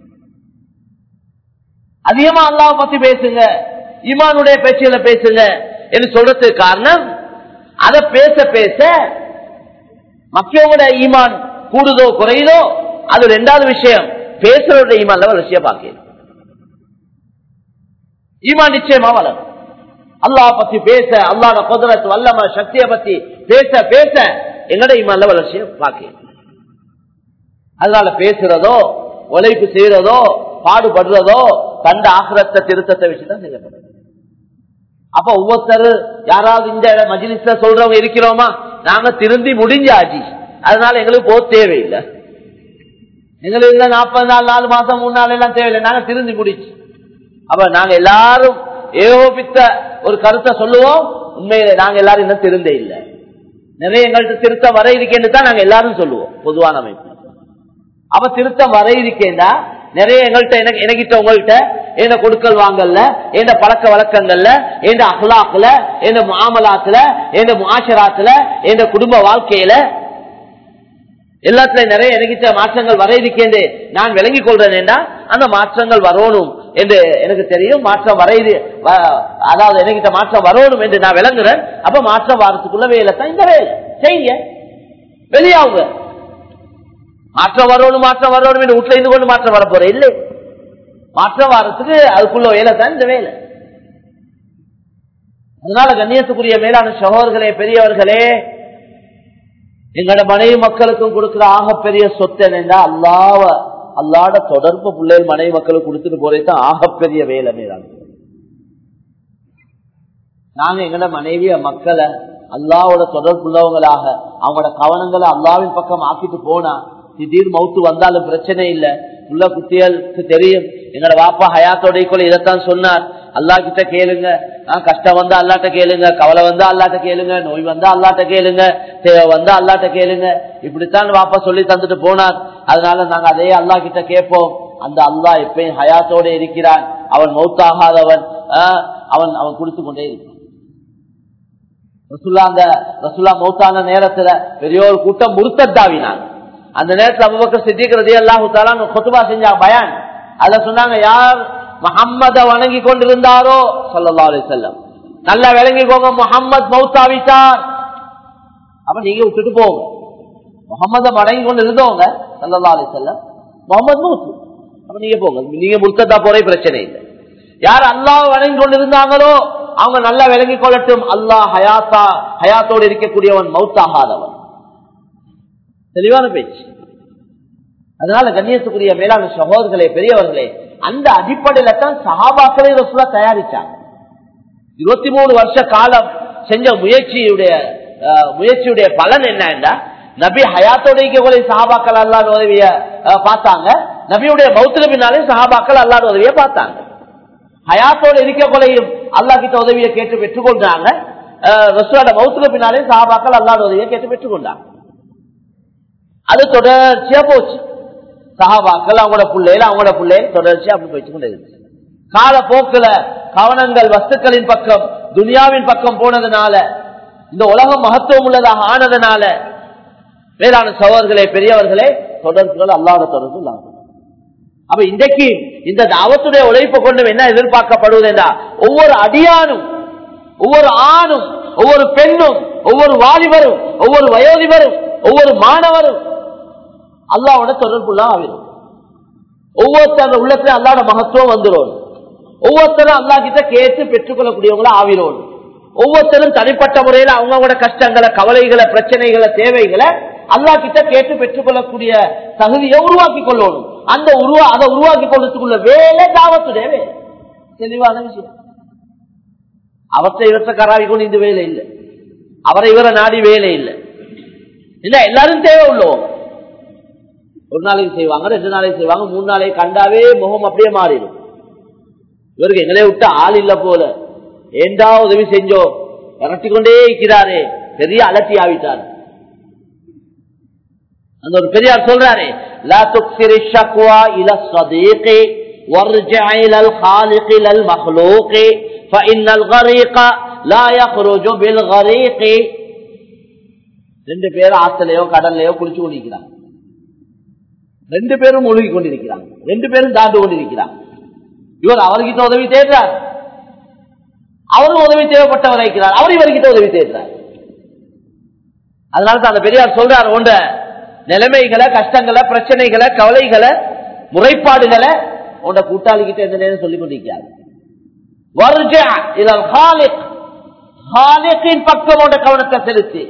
அதிகமா அல்லாவை பத்தி பேசுங்க ஈமானுடைய பேச்சுகளை பேசுங்க என்று சொல்றதுக்கு காரணம் அதை பேச பேச மக்களோட ஈமான் கூடுதோ குறையுதோ அது ரெண்டாவது விஷயம் பேசுறோட ஈமான்ல வளர்ச்சியா பார்க்க ஈமான் நிச்சயமா வளரும் அல்லாஹ் பத்தி பேச அல்லாட குதிரத் வல்லம சக்திய பத்தி பேச பேச எங்கட ஈமான்ல வளர்ச்சியை பார்க்க அதனால பேசுறதோ உழைப்பு செய்யறதோ பாடுபடுறதோ தண்ட ஆசிரத்த திருத்தத்தை வச்சுதான் செய்யப்படுறது அப்ப ஒவ்வொருத்தர் யாராவது இந்த மஜிலிஸ்ல சொல்றவங்க இருக்கிறோமா நாங்க திருந்தி முடிஞ்சாச்சு அதனால எங்களுக்கு போக தேவையில்லை எங்களுக்கு நாற்பது நாள் நாலு மாசம் மூணு நாள் எல்லாம் தேவையில்லை நாங்க திருந்தி முடிச்சு அப்ப நாங்க எல்லாரும் ஏகோபித்த ஒரு கருத்தை சொல்லுவோம் உண்மையில நாங்க எல்லாரும் இன்னும் திருந்தே இல்லை நிறைய எங்கள்கிட்ட திருத்தம் வர இருக்கேன்னு தான் நாங்க எல்லாரும் சொல்லுவோம் பொதுவான அமைப்பு அப்ப திருத்தம் வர இருக்கேன்னா நிறைய எங்கள்கிட்ட எனக்கு எனக்கிட்ட உங்கள்கிட்ட என்ன கொடுக்கல் வாங்கல்ல என்ன பழக்க வழக்கங்கள்ல எந்த அஹ்லாக்குல எந்த மாமலாத்துல எந்த முஆஷராத்துல எந்த குடும்ப வாழ்க்கையில எல்லாத்துல நிறைய எனக்கிட்ட மாற்றங்கள் வர இருக்கேன் நான் விளங்கிக் கொள்றேன் அந்த மாற்றங்கள் வரணும் என்று எனக்கு தெரியும் மாற்றம் வர அதாவது எனக்கிட்ட மாற்றம் வரணும் என்று நான் விளங்குறேன் அப்ப மாற்றம் வாரத்துக்குள்ள வேலை தான் இந்த வேலை செய்யுங்க வெளியாவுங்க மாற்றம் வரணும் மாற்றம் வரணும் என்று வீட்டுல இருந்து கொண்டு மாற்றம் வர போற இல்லை மாற்றம் வாரத்துக்கு அதுக்குள்ள வேலை தான் இந்த வேலை அதனால கண்ணியத்துக்குரிய மேலான சகோதரர்களே பெரியவர்களே எங்களோட மனைவி மக்களுக்கும் கொடுக்கிற ஆகப்பெரிய சொத்து என்னன்னா அல்லாவ அல்லாட தொடர்பு பிள்ளைகள் மனைவி மக்களுக்கு கொடுத்துட்டு போறே தான் ஆகப்பெரிய வேலை மேலான நாங்க எங்களோட மனைவிய மக்களை அல்லாவோட தொடர்புள்ளவங்களாக அவங்களோட கவனங்களை அல்லாவின் பக்கம் ஆக்கிட்டு போனா திடீர் மவுத்து வந்தாலும் பிரச்சனை இல்லை உள்ள குட்டிகளுக்கு தெரியும் எங்களோட வாப்பா ஹயாத்தோட கூட இதைத்தான் சொன்னார் அல்லா கிட்ட கேளுங்க கஷ்டம் வந்தா அல்லாட்ட கேளுங்க கவலை வந்தா அல்லாட்ட கேளுங்க நோய் வந்தா அல்லாட்ட கேளுங்க தேவை வந்தா அல்லாட்ட கேளுங்க இப்படித்தான் வாப்பா சொல்லி தந்துட்டு போனார் அதனால நாங்க அதே அல்லா கிட்ட கேட்போம் அந்த அல்லா எப்பயும் ஹயாத்தோட இருக்கிறான் அவன் மௌத்தாகாதவன் அவன் அவன் கொடுத்து கொண்டே இருப்பான் ரசுல்லா அந்த ரசுல்லா மௌத்தான நேரத்துல பெரிய ஒரு கூட்டம் முருத்தாவினான் அந்த நேரத்தில் அபுபக்கர் சித்திக்கிறது எல்லாம் கொத்துபா செஞ்சாங்க பயான் அத சொன்னாங்க யார் முகம்மத வணங்கி கொண்டிருந்தாரோ சொல்லல்லா அலி செல்லம் நல்லா விளங்கிக்கோங்க முகம்மது மௌத்தாவிட்டார் அப்ப நீங்க விட்டுட்டு போங்க முகம்மத வணங்கி கொண்டு இருந்தவங்க சல்லல்லா அலி செல்லம் முகமது மௌத்து அப்ப நீங்க போங்க நீங்க முர்த்ததா போறே பிரச்சனை இல்லை யார் அல்லாஹ் வணங்கி கொண்டு இருந்தாங்களோ அவங்க நல்லா விளங்கி கொள்ளட்டும் அல்லாஹ் ஹயாத்தா ஹயாத்தோடு இருக்கக்கூடியவன் மௌத்தாகாதவன் தெளிவான பேச்சு அதனால கண்ணியத்துக்குரிய மேலான சகோதரர்களே பெரியவர்களே அந்த அடிப்படையில தான் சஹாபாக்களே ரசூலா தயாரிச்சாங்க இருபத்தி மூணு வருஷ காலம் செஞ்ச முயற்சியுடைய முயற்சியுடைய பலன் என்னன்னா நபி ஹயாத்தோட இருக்கக்கூடிய சஹாபாக்கள் அல்லாத உதவிய பார்த்தாங்க நபியுடைய மௌத்துக்கு பின்னாலே சஹாபாக்கள் அல்லாத உதவிய பார்த்தாங்க ஹயாத்தோடு இருக்கக்கொலையும் அல்லா கிட்ட உதவியை கேட்டு பெற்றுக்கொண்டாங்க ரசூலோட மௌத்துக்கு பின்னாலே சஹாபாக்கள் அல்லாத உதவியை கேட்டு பெற்றுக்கொண்டாங்க அது தொடர்ச்சியா போச்சு சகாபாக்கள் அவங்களோட பிள்ளைகள் அவங்களோட பிள்ளைகள் தொடர்ச்சியா அப்படி போயிட்டு கொண்டு இருந்துச்சு கால போக்குல கவனங்கள் வஸ்துக்களின் பக்கம் துனியாவின் பக்கம் போனதுனால இந்த உலகம் மகத்துவம் உள்ளதாக ஆனதுனால வேளாண் சகோதர்களே பெரியவர்களே தொடர்புகள் அல்லாத தொடர்பு இல்லாத அப்ப இன்றைக்கு இந்த தாவத்துடைய உழைப்பு கொண்டு என்ன எதிர்பார்க்கப்படுவது என்றா ஒவ்வொரு அடியானும் ஒவ்வொரு ஆணும் ஒவ்வொரு பெண்ணும் ஒவ்வொரு வாலிபரும் ஒவ்வொரு வயோதிபரும் ஒவ்வொரு மாணவரும் அல்லாவோட தொடர்புள்ள ஆவிடும் ஒவ்வொருத்தர் உள்ளத்துல அல்லாட மகத்துவம் வந்துடும் ஒவ்வொருத்தரும் அல்லா கிட்ட கேட்டு பெற்றுக்கொள்ளக்கூடியவங்களா ஆவிடும் ஒவ்வொருத்தரும் தனிப்பட்ட முறையில அவங்களோட கஷ்டங்களை கவலைகளை பிரச்சனைகளை தேவைகளை அல்லா கிட்ட கேட்டு பெற்றுக்கொள்ளக்கூடிய தகுதியை உருவாக்கி கொள்ளணும் அந்த உருவா அதை உருவாக்கி கொள்றதுக்குள்ள வேலை தாவத்துடைய வேலை தெளிவான விஷயம் அவற்றை இவற்றை கராவி கொண்டு இந்த வேலை இல்லை அவரை இவரை நாடி வேலை இல்லை இல்ல எல்லாரும் தேவை உள்ளோம் ஒரு நாளைக்கு செய்வாங்க ரெண்டு நாளைக்கு செய்வாங்க மூணு நாளைக்கு கண்டாவே முகம் அப்படியே மாறிடும் இவருக்கு எங்களே விட்டு ஆள் இல்ல போல ஏண்டா உதவி செஞ்சோ இறட்டி கொண்டே இருக்கிறாரே பெரிய அலட்டி ஆவிட்டார் அந்த ஒரு பெரியார் சொல்றாரு லா துக்சிரி ஷக்வா இல சதீகி وارجع الى الخالق الى المخلوق فان الغريق لا يخرج بالغريق ரெண்டு பேரும் ஆத்தலையோ கடல்லையோ குளிச்சு கொண்டிருக்கிறாங்க ரெண்டு பேரும் ஒழுகி கொண்டிருக்கிறாங்க ரெண்டு பேரும் தாண்டு கொண்டிருக்கிறாங்க இவர் அவர்கிட்ட உதவி தேடுறார் அவரும் உதவி தேவைப்பட்டவர் இருக்கிறார் அவர் இவர்கிட்ட உதவி தேடுறார் அதனால தான் அந்த பெரியார் சொல்றார் உண்ட நிலைமைகளை கஷ்டங்களை பிரச்சனைகளை கவலைகளை முறைப்பாடுகளை உண்ட கூட்டாளிகிட்ட எந்த நேரம் சொல்லிக் கொண்டிருக்கிறார் பக்கம் உண்ட கவனத்தை செலுத்தி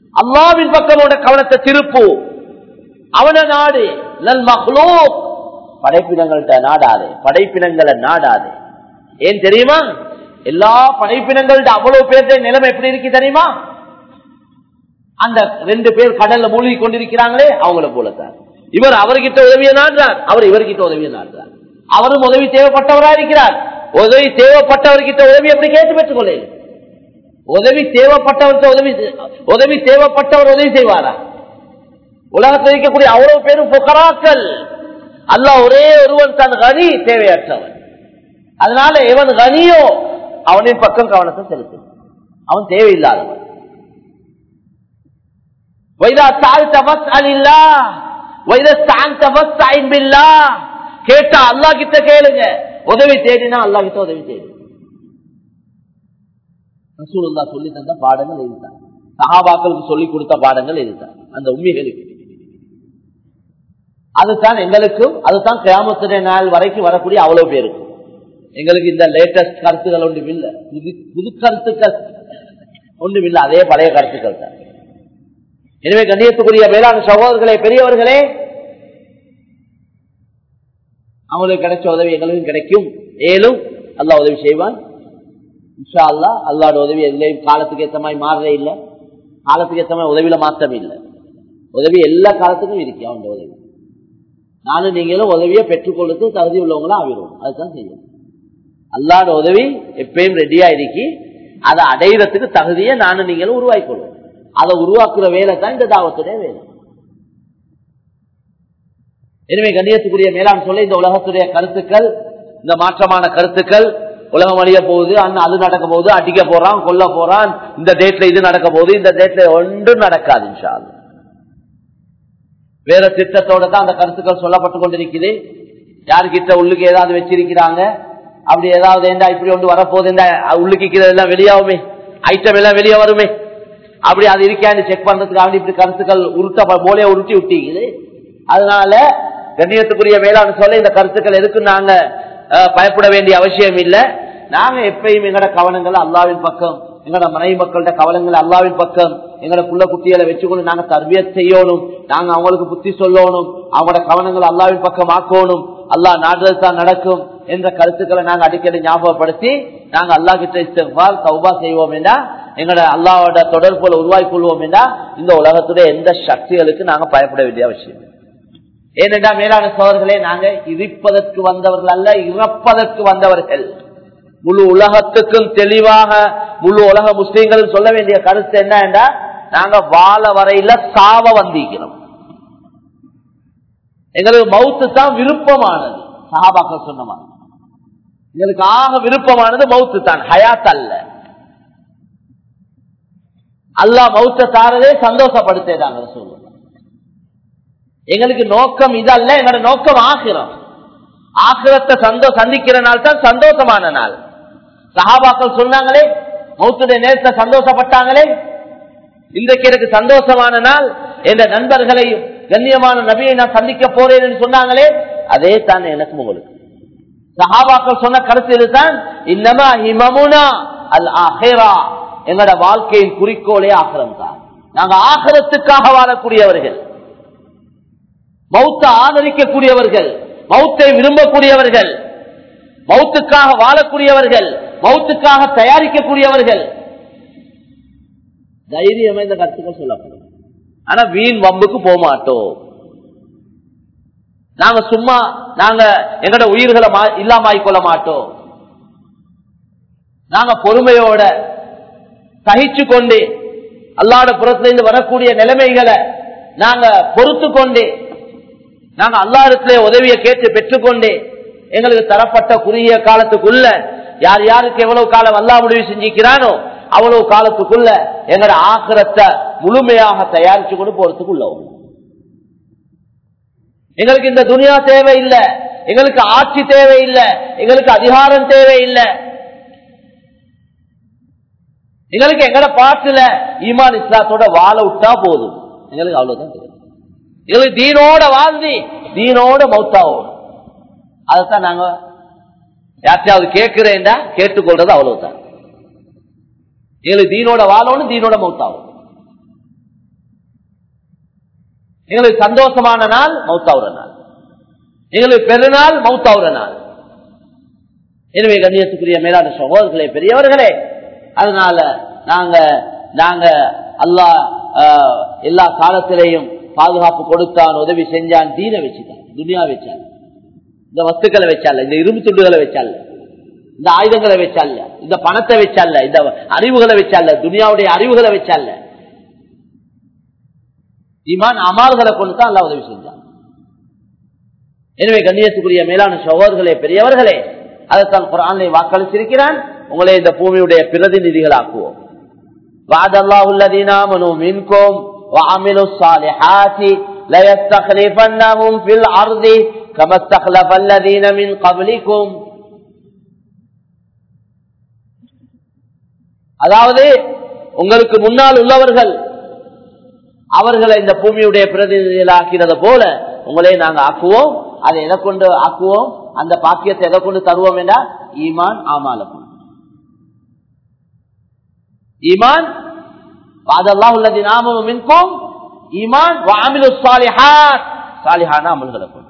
அல்லாவின் பக்கம் உண்ட கவனத்தை திருப்பு அவன நாடு நல் மஹ்லூக் படைப்பினங்கள்ட்ட நாடாது படைப்பினங்களை நாடாது ஏன் தெரியுமா எல்லா படைப்பினங்கள்ட்ட அவ்வளவு பேர்த்த நிலைமை எப்படி இருக்கு தெரியுமா அந்த ரெண்டு பேர் கடல்ல மூழ்கி கொண்டிருக்கிறாங்களே அவங்கள போலத்தான் இவர் அவர்கிட்ட உதவியை நாடுறார் அவர் இவர்கிட்ட உதவியை நாடுறார் அவரும் உதவி தேவைப்பட்டவரா இருக்கிறார் உதவி தேவைப்பட்டவர்கிட்ட உதவி எப்படி கேட்டு பெற்றுக் கொள்ள உதவி தேவைப்பட்டவர்கிட்ட உதவி உதவி தேவைப்பட்டவர் உதவி செய்வாரா உலகத்தில் இருக்கக்கூடிய அவ்வளவு பேரும் புகராக்கள் அல்ல ஒரே ஒருவன் தன் கனி தேவையற்றவன் அதனால எவன் கனியோ அவனின் பக்கம் கவனத்தை செலுத்தும் அவன் தேவையில்லாதவன் கேட்டா அல்லா கிட்ட கேளுங்க உதவி தேடினா அல்லா கிட்ட உதவி தேடு ரசூலுல்லா சொல்லி தந்த பாடங்கள் இதுதான் சகாபாக்களுக்கு சொல்லி கொடுத்த பாடங்கள் இதுதான் அந்த உண்மைகளுக்கு அதுதான் எங்களுக்கும் அதுதான் கிராமத்துடைய நாள் வரைக்கும் வரக்கூடிய அவ்வளவு பேருக்கும் எங்களுக்கு இந்த லேட்டஸ்ட் கருத்துக்கள் ஒன்றும் இல்லை புது புது கருத்துக்கள் ஒன்றும் இல்லை அதே பழைய கருத்துக்கள் தான் எனவே கண்ணியத்துக்குரிய வேளாண் சகோதரர்களே பெரியவர்களே அவங்களுக்கு கிடைச்ச உதவி எங்களுக்கும் கிடைக்கும் ஏலும் அல்லா உதவி செய்வான் இன்ஷா அல்லா அல்லாட உதவி எதுலையும் காலத்துக்கு ஏற்ற மாதிரி மாறதே இல்லை காலத்துக்கு ஏற்ற மாதிரி உதவியில மாற்றம் இல்லை உதவி எல்லா காலத்துக்கும் இருக்கு அவன் உதவி நானும் நீங்களும் உதவியை பெற்றுக்கொள்ளுக்கு தகுதி உள்ளவங்களா ஆகிடுவோம் அதுதான் செய்யணும் அல்லாட உதவி எப்பயும் ரெடியா இருக்கி அதை அடையிறதுக்கு தகுதியை நானும் நீங்களும் உருவாக்கிக்கொள்வோம் அதை உருவாக்குற வேலை தான் இந்த தாவத்துடைய வேலை எனவே கண்ணியத்துக்குரிய மேலாண் சொல்ல இந்த உலகத்துடைய கருத்துக்கள் இந்த மாற்றமான கருத்துக்கள் உலகம் அழிய போகுது அண்ணன் அது நடக்க போகுது அடிக்க போறான் கொல்ல போறான் இந்த டேட்ல இது நடக்க போகுது இந்த டேட்ல ஒன்றும் நடக்காது இன்ஷா வேற திட்டத்தோட தான் அந்த கருத்துக்கள் சொல்லப்பட்டு கொண்டிருக்குது யாருக்கிட்ட உள்ளுக்கு ஏதாவது வச்சிருக்கிறாங்க அப்படி ஏதாவது ஏண்டா இப்படி ஒன்று வரப்போகுது இந்த உள்ளுக்கு எல்லாம் வெளியாகுமே ஐட்டம் எல்லாம் வெளியே வருமே அப்படி அது இருக்கான்னு செக் பண்றதுக்காக இப்படி கருத்துக்கள் உருட்ட போலே உருட்டி விட்டீங்குது அதனால கண்ணியத்துக்குரிய வேளாண் சொல்ல இந்த கருத்துக்கள் எதுக்கு நாங்க பயப்பட வேண்டிய அவசியம் இல்லை நாங்க எப்பயும் எங்கட கவனங்கள் அல்லாவின் பக்கம் எங்கட மனைவி மக்கள்கிட்ட கவனங்கள் அல்லாவின் பக்கம் எங்கட புள்ள குட்டிகளை வச்சுக்கொண்டு நாங்க தர்பிய செய்யணும் நாங்க அவங்களுக்கு புத்தி சொல்லணும் அவங்களோட கவனங்கள் அல்லாவின் பக்கம் ஆக்கணும் அல்லா நாடுறது தான் நடக்கும் என்ற கருத்துக்களை நாங்க அடிக்கடி ஞாபகப்படுத்தி நாங்க அல்லா கிட்ட இஸ்திஃபார் தௌபா செய்வோம் என்றா எங்களோட அல்லாவோட தொடர்புல உருவாக்கி கொள்வோம் என்றா இந்த உலகத்துடைய எந்த சக்திகளுக்கு நாங்க பயப்பட வேண்டிய அவசியம் ஏனென்றா மேலான சோதர்களே நாங்க இருப்பதற்கு வந்தவர்கள் அல்ல இறப்பதற்கு வந்தவர்கள் முழு உலகத்துக்கும் தெளிவாக முழு உலக முஸ்லீம்களும் சொல்ல வேண்டிய கருத்து என்ன என்றா நாங்க வாழ வரையில சாவ வந்திக்கிறோம் எங்களுக்கு மவுத்து தான் விருப்பமானது சஹாபாக்கள் சொன்ன மாதிரி எங்களுக்கு ஆக விருப்பமானது மவுத்து தான் ஹயாத் அல்ல அல்லா மவுத்த தாரதே சந்தோஷப்படுத்தேதாங்க சொல்லுவாங்க எங்களுக்கு நோக்கம் இதல்ல எங்களோட நோக்கம் ஆகிறோம் ஆகிரத்தை சந்தோ சந்திக்கிற நாள் தான் சந்தோஷமான நாள் சஹாபாக்கள் சொன்னாங்களே மௌத்துடைய நேரத்தை சந்தோஷப்பட்டாங்களே இன்றைக்கு எனக்கு சந்தோஷமான நாள் என்ற நண்பர்களையும் கண்ணியமான நபியை நான் சந்திக்க போறேன் சொன்னாங்களே அதே தான் எனக்கு உங்களுக்கு சஹாபாக்கள் சொன்ன கருத்து இதுதான் இன்னமா ஹிமமுனா அல் ஆஹேரா எங்களோட வாழ்க்கையின் குறிக்கோளே ஆகிரம் தான் நாங்க ஆகரத்துக்காக வாழக்கூடியவர்கள் மௌத்த ஆதரிக்கக்கூடியவர்கள் மௌத்தை விரும்பக்கூடியவர்கள் மௌத்துக்காக வாழக்கூடியவர்கள் மௌத்துக்காக தயாரிக்கக்கூடியவர்கள் தைரியமா இந்த கருத்துக்கள் சொல்லப்படும் ஆனா வீண் வம்புக்கு போக மாட்டோம் நாங்க சும்மா நாங்க எங்கட உயிர்களை இல்லாம கொள்ள மாட்டோம் நாங்க பொறுமையோட சகிச்சு கொண்டு அல்லாட புறத்திலிருந்து வரக்கூடிய நிலைமைகளை நாங்க பொறுத்து கொண்டு நாங்க அல்லா இடத்துல உதவியை கேட்டு பெற்றுக்கொண்டே எங்களுக்கு தரப்பட்ட குறுகிய காலத்துக்குள்ள யார் யாருக்கு எவ்வளவு காலம் அல்லா முடிவு செஞ்சிக்கிறானோ அவ்வளவு காலத்துக்குள்ள எங்களோட ஆக்கிரத்தை முழுமையாக தயாரிச்சு கொண்டு போறதுக்குள்ள எங்களுக்கு இந்த துனியா தேவையில்லை எங்களுக்கு ஆட்சி தேவையில்லை எங்களுக்கு அதிகாரம் தேவையில்லை எங்களுக்கு எங்கட பாட்டுல ஈமான் இஸ்லாத்தோட வாழ விட்டா போதும் எங்களுக்கு அவ்வளவுதான் தெரியும் எங்களுக்கு தீனோட வாழ்ந்து தீனோட மௌத்தாவோம் அதைத்தான் நாங்க யார்த்தையாவது கேட்கிறேன்டா கேட்டுக்கொள்றது அவ்வளவுதான் எங்களுக்கு தீனோட வாழணும் தீனோட மௌத்தாவும் எங்களுக்கு சந்தோஷமான நாள் மௌத்தாவுற நாள் எங்களுக்கு பெருநாள் மௌத்தாவுற நாள் எனவே கண்ணியத்துக்குரிய மேலான சகோதரர்களே பெரியவர்களே அதனால நாங்க நாங்க அல்லா எல்லா காலத்திலையும் பாதுகாப்பு கொடுத்தான் உதவி செஞ்சான் தீன வச்சுட்டான் துனியா வச்சான் இந்த வஸ்துக்களை வச்சால இந்த இரும்பு துண்டுகளை வச்சால இந்த ஆயுதங்களை வச்சால இந்த பணத்தை வச்சால இந்த அறிவுகளை வச்சால துனியாவுடைய அறிவுகளை வச்சால ஈமான் அமால்களை கொண்டு தான் அல்லா உதவி செஞ்சான் எனவே கண்ணியத்துக்குரிய மேலான சகோதரர்களே பெரியவர்களே அதைத்தான் குரானை வாக்களிச்சிருக்கிறான் உங்களை இந்த பூமியுடைய பிரதிநிதிகளாக்குவோம் وعد الله الذين آمنوا منكم وعملوا الصالحات ليستخلفنهم في الأرض كما استخلف الذين من قبلكم அதாவது உங்களுக்கு முன்னால் உள்ளவர்கள் அவர்களை இந்த பூமியுடைய பிரதிநிதிகளாக்கிறது போல உங்களே நாங்க ஆக்குவோம் அதை எதை கொண்டு ஆக்குவோம் அந்த பாக்கியத்தை எதை கொண்டு தருவோம் என்றா ஈமான் ஆமாலம் ஈமான் அதெல்லாம் உள்ளது நாமும் மின்கும் ஈமான் வாமிலு சாலிஹாத் சாலிஹான அமல்களை கொண்டு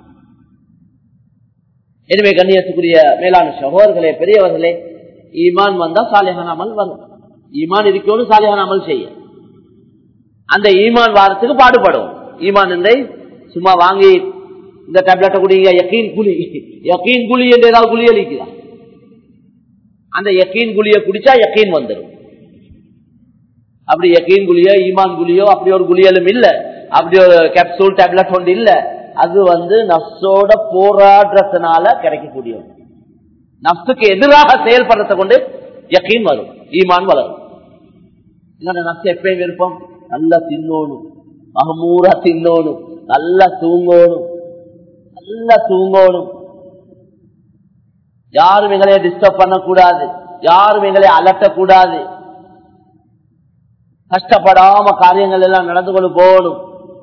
எனவே கண்ணியத்துக்குரிய மேலான சகோதரர்களே பெரியவர்களே ஈமான் வந்தா சாலிஹான அமல் வரும் ஈமான் இருக்கணும் சாலிஹான அமல் செய்ய அந்த ஈமான் வாரத்துக்கு பாடுபடும் ஈமான் என்றை சும்மா வாங்கி இந்த டேப்லெட்டை குடிங்க யக்கீன் குழி யக்கீன் குழி என்று ஏதாவது குழி அளிக்குதா அந்த யக்கீன் குழிய குடிச்சா யக்கீன் வந்துடும் அப்படி யக்கீன் குழியோ ஈமான் குழியோ அப்படி ஒரு குளியலும் இல்ல அப்படி ஒரு கேப்சூல் டேப்லெட் ஒன்று இல்ல அது வந்து நப்சோட போராடுறதுனால கிடைக்கக்கூடிய நப்சுக்கு எதிராக செயல்படுறத கொண்டு யக்கீன் வரும் ஈமான் வளரும் என்னோட நப்சு எப்பயும் விருப்பம் நல்லா தின்னோணும் மகமூரா தின்னோணும் நல்லா தூங்கணும் நல்லா தூங்கணும் யாரும் எங்களை டிஸ்டர்ப் பண்ணக்கூடாது யாரும் எங்களை அலட்டக்கூடாது கஷ்டப்படாம காரியங்கள் எல்லாம் நடந்து கொண்டு போகணும்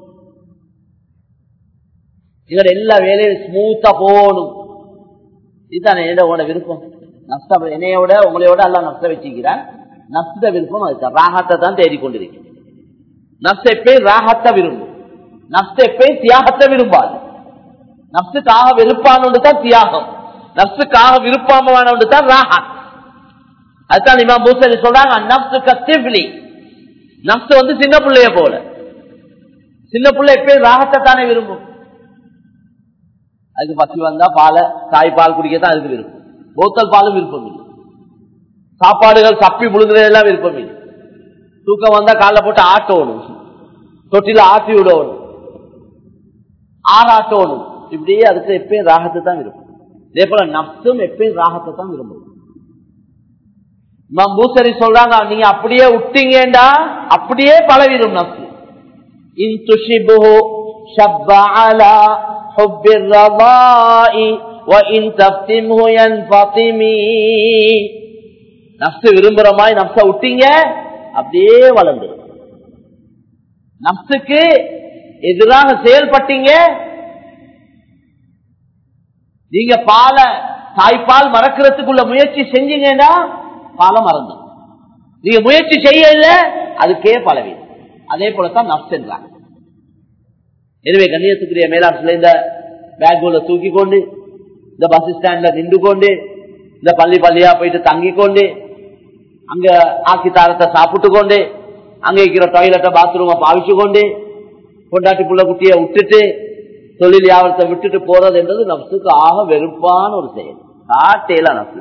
எங்களோட எல்லா வேலையும் ஸ்மூத்தா போகணும் இதுதான் என்னோட விருப்பம் நஷ்ட என்னையோட உங்களையோட எல்லாம் நஷ்ட வச்சுக்கிறான் நஷ்ட விருப்பம் அதுதான் ராகத்தை தான் தேடிக்கொண்டிருக்கேன் நஷ்ட எப்பயும் ராகத்தை விரும்பும் நஷ்ட எப்பயும் தியாகத்தை விரும்பாது நப்சுக்காக விருப்பானு தான் தியாகம் நப்சுக்காக விருப்பாம தான் ராகத் அதுதான் இமாம் பூசலி சொல்றாங்க நப்சு கத்திப்லி நப்சு வந்து சின்ன பிள்ளைய போல சின்ன பிள்ளை எப்பயும் ராகத்தை தானே விரும்பும் அதுக்கு பசி வந்தா பாலை தாய் பால் குடிக்கத்தான் அதுக்கு விருப்பம் போத்தல் பாலும் விருப்பம் இல்லை சாப்பாடுகள் சப்பி முழுங்குறதெல்லாம் விருப்பம் இல்லை தூக்கம் வந்தா காலைல போட்டு ஆட்டணும் தொட்டில ஆட்டி விடணும் ஆறாட்டணும் இப்படியே அதுக்கு எப்பயும் ராகத்தை தான் விரும்பும் இதே போல நப்சும் எப்பயும் ராகத்தை தான் விரும்பும் பூசரி சொல்றாங்க நீங்க அப்படியே விட்டீங்கடா அப்படியே பழவிடும் நப்சு இன் துஷிபுஹு ஷப்ப அலா ஹுப்பி ரவாஇ وَإِن تَفْتِمْهُ يَنْفَطِمِي நப்சு விரும்புற மாதிரி நப்ச விட்டீங்க அப்படியே வளர்ந்துடும் நப்சுக்கு எதிராக செயல்பட்டீங்க நீங்க பால தாய்ப்பால் மறக்கிறதுக்குள்ள முயற்சி செஞ்சீங்கன்னா பாலை மறந்து நீங்க முயற்சி செய்யல அதுக்கே பலவி அதே போலத்தான் நப்சென்றாங்க எனவே கண்ணியத்துக்குரிய மேலாசில இந்த பேக்குல தூக்கி கொண்டு இந்த பஸ் ஸ்டாண்ட்ல நின்று கொண்டு இந்த பள்ளி பள்ளியா போயிட்டு தங்கி கொண்டு அங்க ஆக்கி தாரத்தை சாப்பிட்டு கொண்டு அங்க இருக்கிற டாய்லெட்டை பாத்ரூமை பாவிச்சு கொண்டு கொண்டாட்டி புள்ள குட்டிய விட்டுட்டு தொழில் வியாபாரத்தை விட்டுட்டு போறது என்றது நப்சுக்கு ஆக வெறுப்பான ஒரு செயல் காட்டேல நப்சு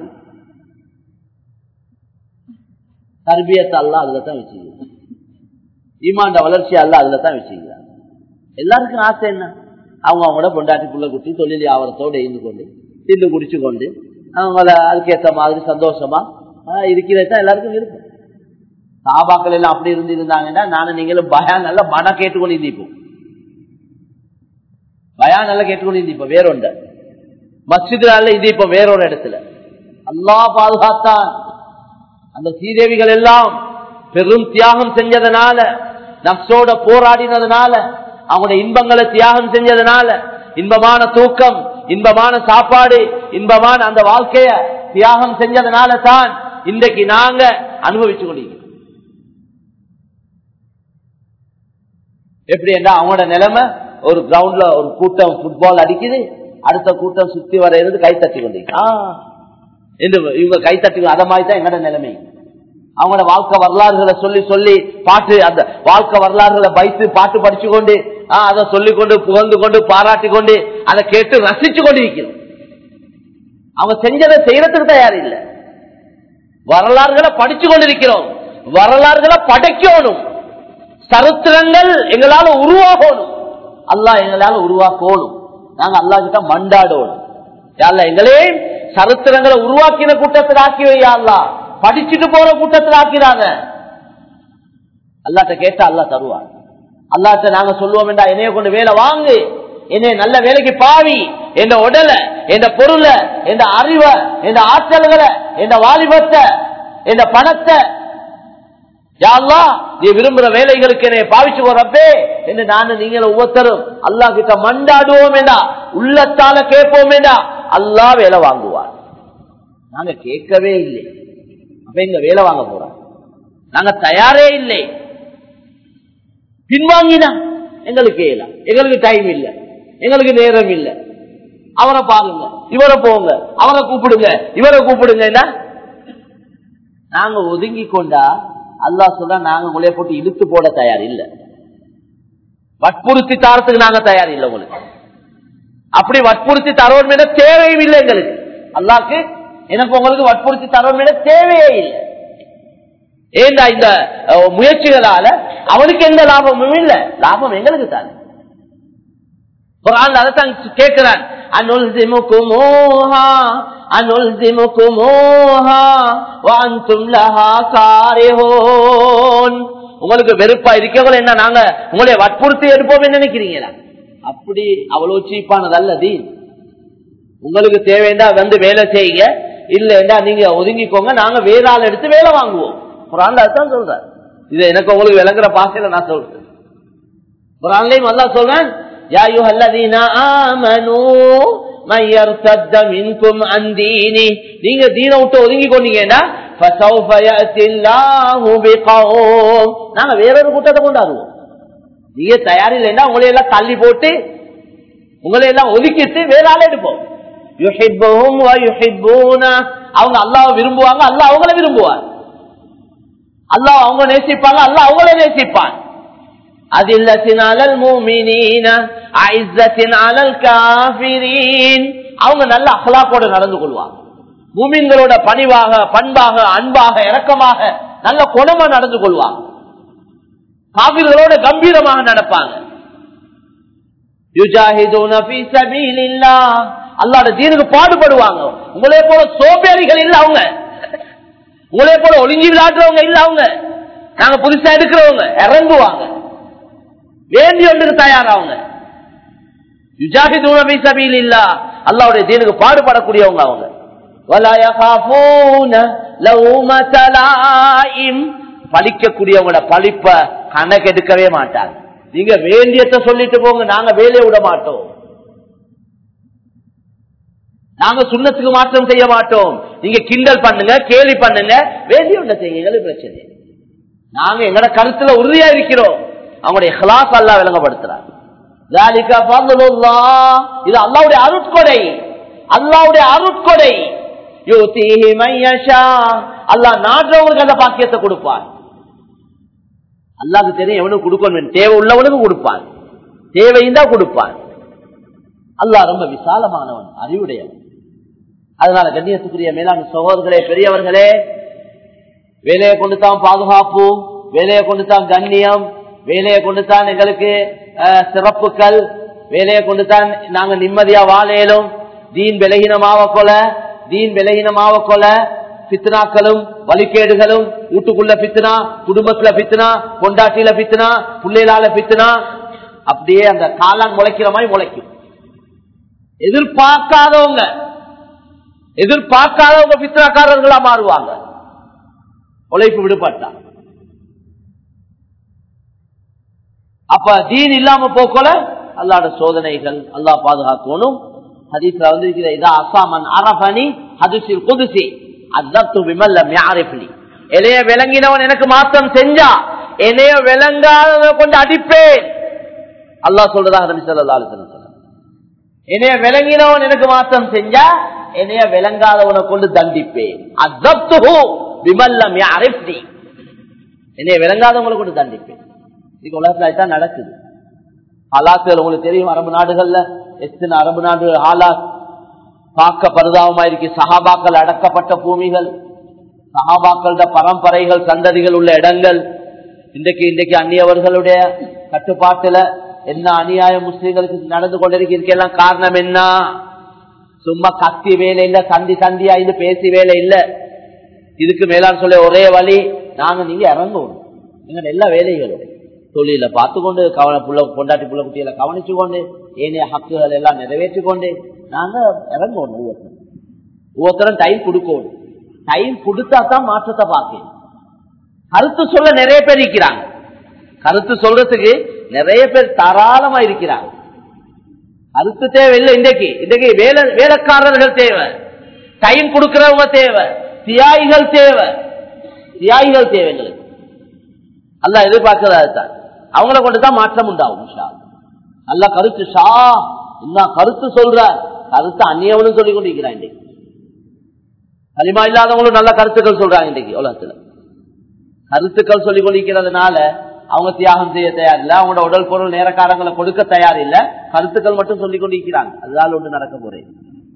தர்பியத்தை அல்ல அதுல தான் வச்சுக்கிறான் ஈமாண்ட வளர்ச்சி அல்ல அதுல தான் வச்சுக்கிறான் எல்லாருக்கும் ஆசை என்ன அவங்க அவங்களோட பொண்டாட்டி புள்ள குட்டி தொழில் வியாபாரத்தோடு இருந்து கொண்டு தின்னு குடிச்சு கொண்டு அவங்கள அதுக்கேற்ற மாதிரி சந்தோஷமா இருக்கிறது தான் எல்லாருக்கும் விருப்பம் சாபாக்கள் எல்லாம் அப்படி இருந்து இருந்தாங்கன்னா நானும் நீங்களும் பயான் நல்லா மன கேட்டுக்கொண்டு இருந்திப்போம் பயான் நல்லா கேட்டுக்கொண்டு இருந்திப்போம் வேறொண்ட மஸ்ஜிது நல்ல இருந்திப்போம் வேறொரு இடத்துல அல்லா பாதுகாத்தான் அந்த சீதேவிகள் எல்லாம் பெரும் தியாகம் செஞ்சதுனால நப்சோட போராடினதுனால அவங்களுடைய இன்பங்களை தியாகம் செஞ்சதுனால இன்பமான தூக்கம் இன்பமான சாப்பாடு இன்பமான அந்த வாழ்க்கைய தியாகம் செஞ்சதுனால தான் இன்றைக்கு நாங்க அனுபவிச்சு கொண்டிருக்கிறோம் எப்படி என்றா அவங்களோட நிலைமை ஒரு கிரவுண்ட்ல ஒரு கூட்டம் புட்பால் அடிக்குது அடுத்த கூட்டம் சுத்தி வர இருந்து கை தட்டி கொண்டு என்று இவங்க கை தட்டி அத மாதிரி தான் எங்கட நிலைமை அவங்களோட வாழ்க்கை வரலாறுகளை சொல்லி சொல்லி பாட்டு அந்த வாழ்க்கை வரலாறுகளை வைத்து பாட்டு படிச்சு கொண்டு ஆஹ் அதை சொல்லிக் கொண்டு புகழ்ந்து கொண்டு பாராட்டி கொண்டு அதை கேட்டு ரசிச்சு கொண்டு இருக்கிறோம் அவங்க செஞ்சதை செய்யறதுக்கு தயார் இல்லை வரலாறுகளை படிச்சு கொண்டிருக்கிறோம் வரலாறுகளை படைக்கணும் சரித்திரங்கள் எங்களால உருவாகணும் அல்லாஹ் எங்களால உருவாக்கணும் நாங்க அல்லா கிட்ட மண்டாடணும் யாழ்ல எங்களே சரித்திரங்களை உருவாக்கின கூட்டத்தில் ஆக்கி வையா அல்லா படிச்சுட்டு போற கூட்டத்தில் ஆக்கிறாங்க அல்லாட்ட கேட்டா அல்லா தருவார் அல்லாட்ட நாங்க சொல்லுவோம் என்றா என்னைய கொண்டு வேலை வாங்கு என்னைய நல்ல வேலைக்கு பாவி என்ற உடலை என்ற பொருளை என்ற அறிவை என்ற ஆற்றல்களை என்ற வாலிபத்தை என்ற பணத்தை யாழ்லா நீ விரும்புற வேலைகளுக்கு என்னை பாவிச்சு போறப்பே என்று நானும் நீங்களும் ஒவ்வொருத்தரும் அல்லா கிட்ட மண்டாடுவோம் என்றா உள்ளத்தால கேட்போம் என்றா அல்லா வேலை வாங்குவார் நாங்க கேட்கவே இல்லை அப்ப எங்க வேலை வாங்க போறோம் நாங்க தயாரே இல்லை பின்வாங்கினா எங்களுக்கு இயலாம் எங்களுக்கு டைம் இல்லை எங்களுக்கு நேரம் இல்லை அவரை பாருங்க இவரை போங்க அவரை கூப்பிடுங்க இவரை கூப்பிடுங்க நாங்க ஒதுங்கி கொண்டா அல்லா சொல்ல நாங்க உங்களைய போட்டு இழுத்து போட தயார் இல்ல வற்புறுத்தி தாரத்துக்கு நாங்க தயார் இல்லை உங்களுக்கு அப்படி வற்புறுத்தி தரவன் மீத தேவையும் இல்லை எங்களுக்கு அல்லாக்கு எனக்கு உங்களுக்கு வற்புறுத்தி தரவன் மீத தேவையே இல்லை ஏண்டா இந்த முயற்சிகளால அவனுக்கு எந்த லாபமும் இல்ல லாபம் எங்களுக்கு தான் குரான் அதைத்தான் கேட்கிறான் அனுல்திமுகுமோஹா அனுல்திமுகுமோஹா வாந்தும் லஹா காரிஹோன் உங்களுக்கு வெறுப்பா இருக்கவங்க என்ன நாங்க உங்களை வற்புறுத்தி எடுப்போம் நினைக்கிறீங்களா அப்படி அவ்வளவு சீப்பானது அல்லது உங்களுக்கு தேவைண்டா வந்து வேலை செய்யுங்க இல்லைண்டா நீங்க ஒதுங்கிக்கோங்க நாங்க வேற ஆள் எடுத்து வேலை வாங்குவோம் குரான் அதுதான் சொல்றேன் இது எனக்கு உங்களுக்கு விளங்குற பாசையில நான் சொல்றேன் குரான்லயும் நல்லா சொல்றேன் يا أيها الذين آمنوا من يرتد منكم عن دينه நீங்க தீன விட்டு ஒதுங்கி கொண்டீங்கன்னா فسوف يأتي الله بقوم நாங்க வேறொரு கூட்டத்தை கொண்டாடுவோம் நீங்க தயாரில்லைன்னா உங்களை எல்லாம் தள்ளி போட்டு உங்களை எல்லாம் ஒதுக்கிட்டு வேற ஆள் எடுப்போம் யுஹிப்புஹும் வ யுஹிப்பூன அவங்க அல்லாஹ் விரும்புவாங்க அல்லாஹ் அவங்கள விரும்புவார் அல்லாஹ் அவங்க நேசிப்பாங்க அல்லாஹ் அவங்கள நேசிப்பான் அதில்லத்தின் அலல் மூமினீன ஐசத்தின் அலல் காபிரீன் அவங்க நல்ல அகலாக்கோட நடந்து கொள்வாங்க மூமின்களோட பணிவாக பண்பாக அன்பாக இரக்கமாக நல்ல குணமா நடந்து கொள்வாங்க காவிர்களோட கம்பீரமாக நடப்பாங்க அல்லாட தீனுக்கு பாடுபடுவாங்க உங்களே போல சோம்பேறிகள் இல்ல அவங்க உங்களே போல ஒளிஞ்சி விளையாடுறவங்க இல்ல அவங்க நாங்க புதுசா எடுக்கிறவங்க இறங்குவாங்க வேண்டி ஒன்றுக்கு தயாராங்க அல்லாவுடைய தீனுக்கு பாடுபடக்கூடியவங்க அவங்க பழிக்கக்கூடியவங்களோட பழிப்ப கணக்கு எடுக்கவே மாட்டாங்க நீங்க வேண்டியத்தை சொல்லிட்டு போங்க நாங்க வேலையை விட மாட்டோம் நாங்க சுண்ணத்துக்கு மாற்றம் செய்ய மாட்டோம் நீங்க கிண்டல் பண்ணுங்க கேலி பண்ணுங்க வேண்டிய ஒண்ணு செய்யுங்க பிரச்சனை நாங்க எங்கட கருத்துல உறுதியா இருக்கிறோம் அவங்களுடைய ஹலாஸ் அல்லா விளங்கப்படுத்துறார் இது அல்லாவுடைய அருட்கொடை அல்லாவுடைய அருட்கொடை அல்லா நாடுறவங்களுக்கு அந்த பாக்கியத்தை கொடுப்பார் அல்லாக்கு தெரியும் எவனுக்கு கொடுக்கணும் தேவை உள்ளவனுக்கு கொடுப்பான் தேவையும் தான் கொடுப்பான் அல்லா ரொம்ப விசாலமானவன் அறிவுடையவன் அதனால கண்ணியத்துக்குரிய மேலாண் சகோதரர்களே பெரியவர்களே வேலையை கொண்டு தான் பாதுகாப்பு வேலையை கொண்டு தான் கண்ணியம் வேலையை கொண்டு தான் எங்களுக்கு சிறப்புகள் வேலையை கொண்டு தான் நாங்க நிம்மதியா வாழையிலும் தீன் விலகினமாவ கொல தீன் விலகினமாவ கொல பித்னாக்களும் வழிகேடுகளும் வீட்டுக்குள்ள பித்னா குடும்பத்துல பித்னா கொண்டாட்டியில பித்னா பிள்ளைகளால பித்னா அப்படியே அந்த காளான் முளைக்கிற மாதிரி முளைக்கும் எதிர்பார்க்காதவங்க எதிர்பார்க்காதவங்க பித்னாக்காரர்களா மாறுவாங்க உழைப்பு விடுபட்டா அப்ப தீன் இல்லாம போக்கல அல்லாட சோதனைகள் அல்லா பாதுகாக்கணும் ஹதீஸ்ல வந்து இதா அசாமன் அரபனி ஹதிசில் குதிசி அத்தத்து விமல்ல மியாரிஃபலி என்னைய விளங்கினவன் எனக்கு மாற்றம் செஞ்சா என்னைய விளங்காதவனை கொண்டு அடிப்பேன் அல்லாஹ் சொல்றதாக நபி ஸல்லல்லாஹு அலைஹி வஸல்லம் என்னைய விளங்கினவன் எனக்கு மாற்றம் செஞ்சா என்னைய விளங்காதவனை கொண்டு தண்டிப்பேன் அசப்துஹு விமல்லம் யாரிப்தி என்னைய விளங்காதவங்களை கொண்டு தண்டிப்பேன் இன்னைக்கு உலகத்துல அதுதான் நடக்குது ஹலாத்துகள் உங்களுக்கு தெரியும் அரபு நாடுகள்ல எத்தனை அரபு நாடு ஹாலாத் பார்க்க பரிதாபமா இருக்கு சஹாபாக்கள் அடக்கப்பட்ட பூமிகள் சஹாபாக்களோட பரம்பரைகள் சந்ததிகள் உள்ள இடங்கள் இன்றைக்கு இன்றைக்கு அந்நியவர்களுடைய கட்டுப்பாட்டுல என்ன அநியாயம் முஸ்லீம்களுக்கு நடந்து கொண்டிருக்கு எல்லாம் காரணம் என்ன சும்மா கத்தி வேலை இல்ல சந்தி சந்தியா இது பேசி வேலை இல்ல இதுக்கு மேலான்னு சொல்ல ஒரே வழி நாங்க நீங்க இறங்குவோம் எங்க எல்லா வேலைகளும் தொழில பார்த்து கொண்டு கவன புள்ள பொண்டாட்டி புள்ள குட்டிகளை கவனிச்சு கொண்டு ஏனைய ஹக்குகள் எல்லாம் நிறைவேற்றி கொண்டு நாங்க இறங்குவோம் ஒவ்வொருத்தரும் ஒவ்வொருத்தரும் டைம் கொடுக்கணும் டைம் கொடுத்தா தான் மாற்றத்தை பார்க்கணும் கருத்து சொல்ல நிறைய பேர் இருக்கிறாங்க கருத்து சொல்றதுக்கு நிறைய பேர் தாராளமா இருக்கிறாங்க கருத்து தேவையில்லை இன்றைக்கு இன்றைக்கு வேலை வேலைக்காரர்கள் தேவை டைம் கொடுக்கிறவங்க தேவை தியாகிகள் தேவை தியாகிகள் தேவை எங்களுக்கு அல்ல எதிர்பார்க்கிறது தான் அவங்கள கொண்டுதான் மாற்றம் உண்டாகும் ஷா நல்ல கருத்து ஷா என்ன கருத்து சொல்ற கருத்து அந்நியவனும் சொல்லிக் கொண்டிருக்கிறான் இன்றைக்கு களிமா இல்லாதவங்களும் நல்ல கருத்துக்கள் சொல்றாங்க இன்றைக்கு உலகத்துல கருத்துக்கள் சொல்லிக் கொண்டிருக்கிறதுனால அவங்க தியாகம் செய்ய தயார் இல்ல அவங்களோட உடல் பொருள் நேரக்காரங்களை கொடுக்க தயார் இல்ல கருத்துக்கள் மட்டும் சொல்லிக் கொண்டிருக்கிறாங்க அதனால ஒன்று நடக்க போறேன்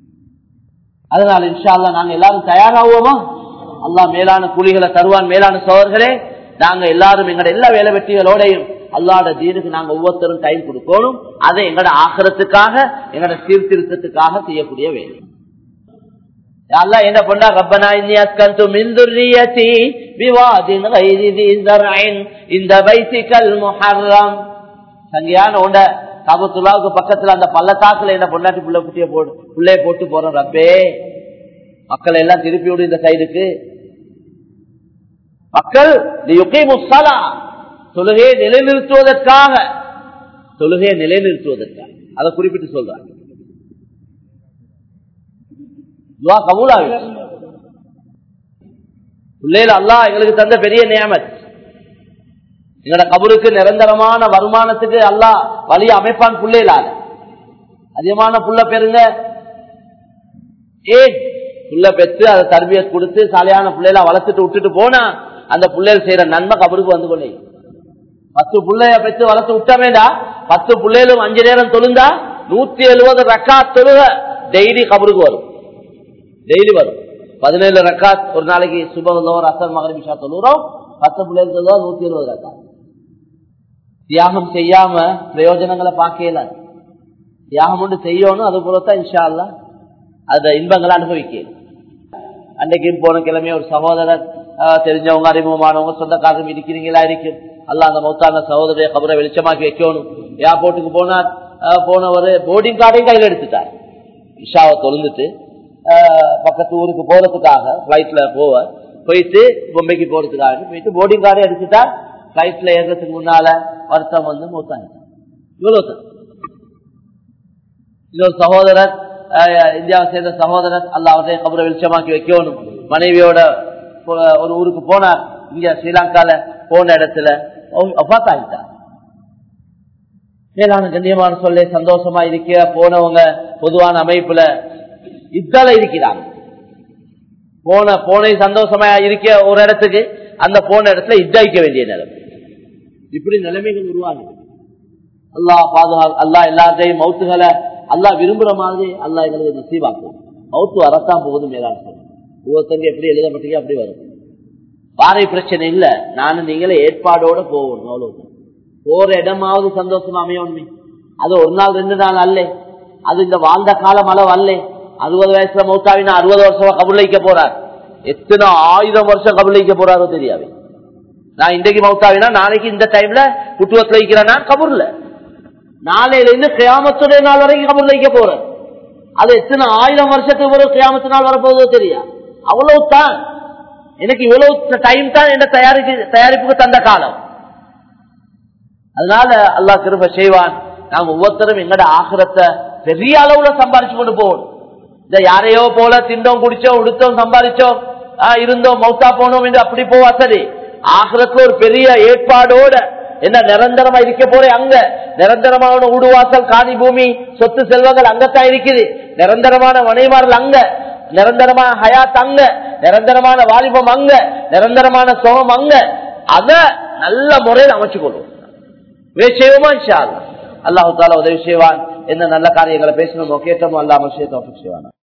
அதனால இன்ஷா அல்லா நாங்க எல்லாரும் தயாராகுவோமா அல்லா மேலான கூலிகளை தருவான் மேலான சோழர்களே நாங்க எல்லாரும் எங்களோட எல்லா வேலை வெற்றிகளோடையும் அல்லாட தீனுக்கு நாங்க ஒவ்வொருத்தரும் டைம் கொடுக்கணும் அதை எங்களோட ஆக்கிரத்துக்காக எங்களோட சீர்திருத்தத்துக்காக செய்யக்கூடிய வேலை அல்லாஹ் என்ன பண்ணா ரப்பனா இன்னி அஸ்கந்து மின் துர்ரியதி பிவாதின் கைரி தி ஸர்இன் இந்த பைத்திகல் முஹர்ரம் சங்கியான உண்ட காபத்துல்லாவுக்கு பக்கத்துல அந்த பள்ளத்தாக்குல என்ன பொண்டாட்டி புள்ள குட்டிய போடு புள்ளைய போட்டு போறோம் ரப்பே மக்கள் எல்லாம் திருப்பி விடு இந்த சைடுக்கு மக்கள் முசலா தொழுகையை நிலைநிறுத்துவதற்காக தொழுகையை நிலைநிறுத்துவதற்காக அதை குறிப்பிட்டு சொல்றாங்க துவா கபூலாவிச்சு பிள்ளைகள் அல்லாஹ் எங்களுக்கு தந்த பெரிய நியமத் எங்களோட கபருக்கு நிரந்தரமான வருமானத்துக்கு அல்லாஹ் வழிய அமைப்பான் பிள்ளைகளால அதிகமான புள்ள பெருங்க ஏன் புள்ள பெற்று அதை தர்பிய கொடுத்து சாலையான பிள்ளைகளை வளர்த்துட்டு விட்டுட்டு போனா அந்த பிள்ளைகள் செய்யற நன்மை கபருக்கு வந்து கொண்டே பத்து பிள்ளைய பெற்று வளர்த்து விட்டமேடா பத்து பிள்ளைகளும் அஞ்சு நேரம் தொழுந்தா நூத்தி எழுபது ரக்கா தொழுக டெய்லி கபருக்கு வரும் டெய்லி வரும் பதினேழு ரக்காத் ஒரு நாளைக்கு சுபகந்தோர் அசர் மகரிஷா தொழுகிறோம் பத்து பிள்ளைகள் தொழுவா நூத்தி இருபது ரக்கா தியாகம் செய்யாம பிரயோஜனங்களை பார்க்கல தியாகம் ஒன்று செய்யணும் அது போலத்தான் இன்ஷா அல்லா அந்த இன்பங்களை அனுபவிக்க அன்றைக்கு போன கிழமைய ஒரு சகோதரர் தெரிஞ்சவங்க அறிமுகமானவங்க சொந்தக்காரரும் இருக்கிறீங்களா இருக்கு அல்ல அந்த மௌத்தான சகோதரிய கபரை வெளிச்சமாக்கி வைக்கணும் ஏர்போர்ட்டுக்கு போனார் போனவர் போர்டிங் கார்டையும் கையில் எடுத்துட்டார் இஷாவை தொழுந்துட்டு பக்கத்து ஊருக்கு போறதுக்காக பிளைட்ல போவ போயிட்டு பொம்பைக்கு போறதுக்காக போயிட்டு போர்டிங் கார்டை எடுத்துட்டா பிளைட்ல ஏறதுக்கு முன்னால வருத்தம் வந்து மூத்தாங்க இவ்வளவு தான் இன்னொரு சகோதரர் இந்தியாவை சேர்ந்த சகோதரர் அல்ல அவருடைய கபரை வெளிச்சமாக்கி வைக்கணும் மனைவியோட ஒரு ஊருக்கு போனார் இங்க ஸ்ரீலங்கால போன இடத்துல ஆகிட்டார் மேலான கண்ணியமான சொல்ல சந்தோஷமா இருக்க போனவங்க பொதுவான அமைப்புல இதால இருக்கிறாங்க போன போனை சந்தோஷமா இருக்க ஒரு இடத்துக்கு அந்த போன இடத்துல இதாய்க்க வேண்டிய நிலைமை இப்படி நிலைமைகள் உருவாகுது அல்லா பாதுகா அல்லா எல்லாத்தையும் மவுத்துகளை அல்லா விரும்புற மாதிரி அல்லா எங்களுக்கு நசீவாக்கும் மவுத்து வரத்தான் போகுது மேலான ஒவ்வொருத்தங்க எப்படி எழுதப்பட்டீங்க அப்படி வரும் பாறை பிரச்சனை இல்ல நானும் நீங்களே ஏற்பாடோட போகணும் அவ்வளவு போற இடமாவது சந்தோஷமா அமையணுமே அது ஒரு நாள் ரெண்டு நாள் அல்ல அது இந்த வாழ்ந்த காலம் அளவு அல்ல அறுபது வயசுல மௌத்தாவினா அறுபது வருஷம் கபுள்ளைக்க போறார் எத்தனை ஆயிரம் வருஷம் கபுள்ளைக்க போறாரோ தெரியாது நான் இன்றைக்கு மௌத்தாவினா நாளைக்கு இந்த டைம்ல குட்டுவத்துல வைக்கிறேன்னா கபூர்ல நாளையில இருந்து கியாமத்துடைய நாள் வரைக்கும் கபூர்ல வைக்க போறேன் அது எத்தனை ஆயிரம் வருஷத்துக்கு ஒரு கியாமத்து நாள் வரப்போதோ தெரியா அவ்வளவு தான் எனக்கு இவ்வளவு டைம் தான் என்ன தயாரிப்பு தயாரிப்புக்கு தந்த காலம் அதனால அல்லா திரும்ப செய்வான் நாங்க ஒவ்வொருத்தரும் எங்கட ஆகிரத்தை பெரிய அளவுல சம்பாரிச்சு கொண்டு போகணும் இந்த யாரையோ போல திண்டோம் குடிச்சோம் உடுத்தோம் சம்பாதிச்சோம் இருந்தோம் மௌத்தா போனோம் என்று அப்படி போவா சரி ஆகிரத்துல ஒரு பெரிய ஏற்பாடோட என்ன நிரந்தரமா இருக்க போறேன் அங்க நிரந்தரமான ஊடுவாசல் காணி பூமி சொத்து செல்வங்கள் அங்கத்தான் இருக்குது நிரந்தரமான மனைமார்கள் அங்க நிரந்தரமான ஹயாத் அங்க நிரந்தரமான வாலிபம் அங்க நிரந்தரமான சோகம் அங்க அத நல்ல முறையில் அமைச்சு கொள்வோம் செய்வோமா இன்ஷா அல்லாஹ் அல்லாஹு தாலா உதவி செய்வான் என்ன நல்ல காரியங்களை பேசணுமோ கேட்டோமோ அல்லாம செய்வான்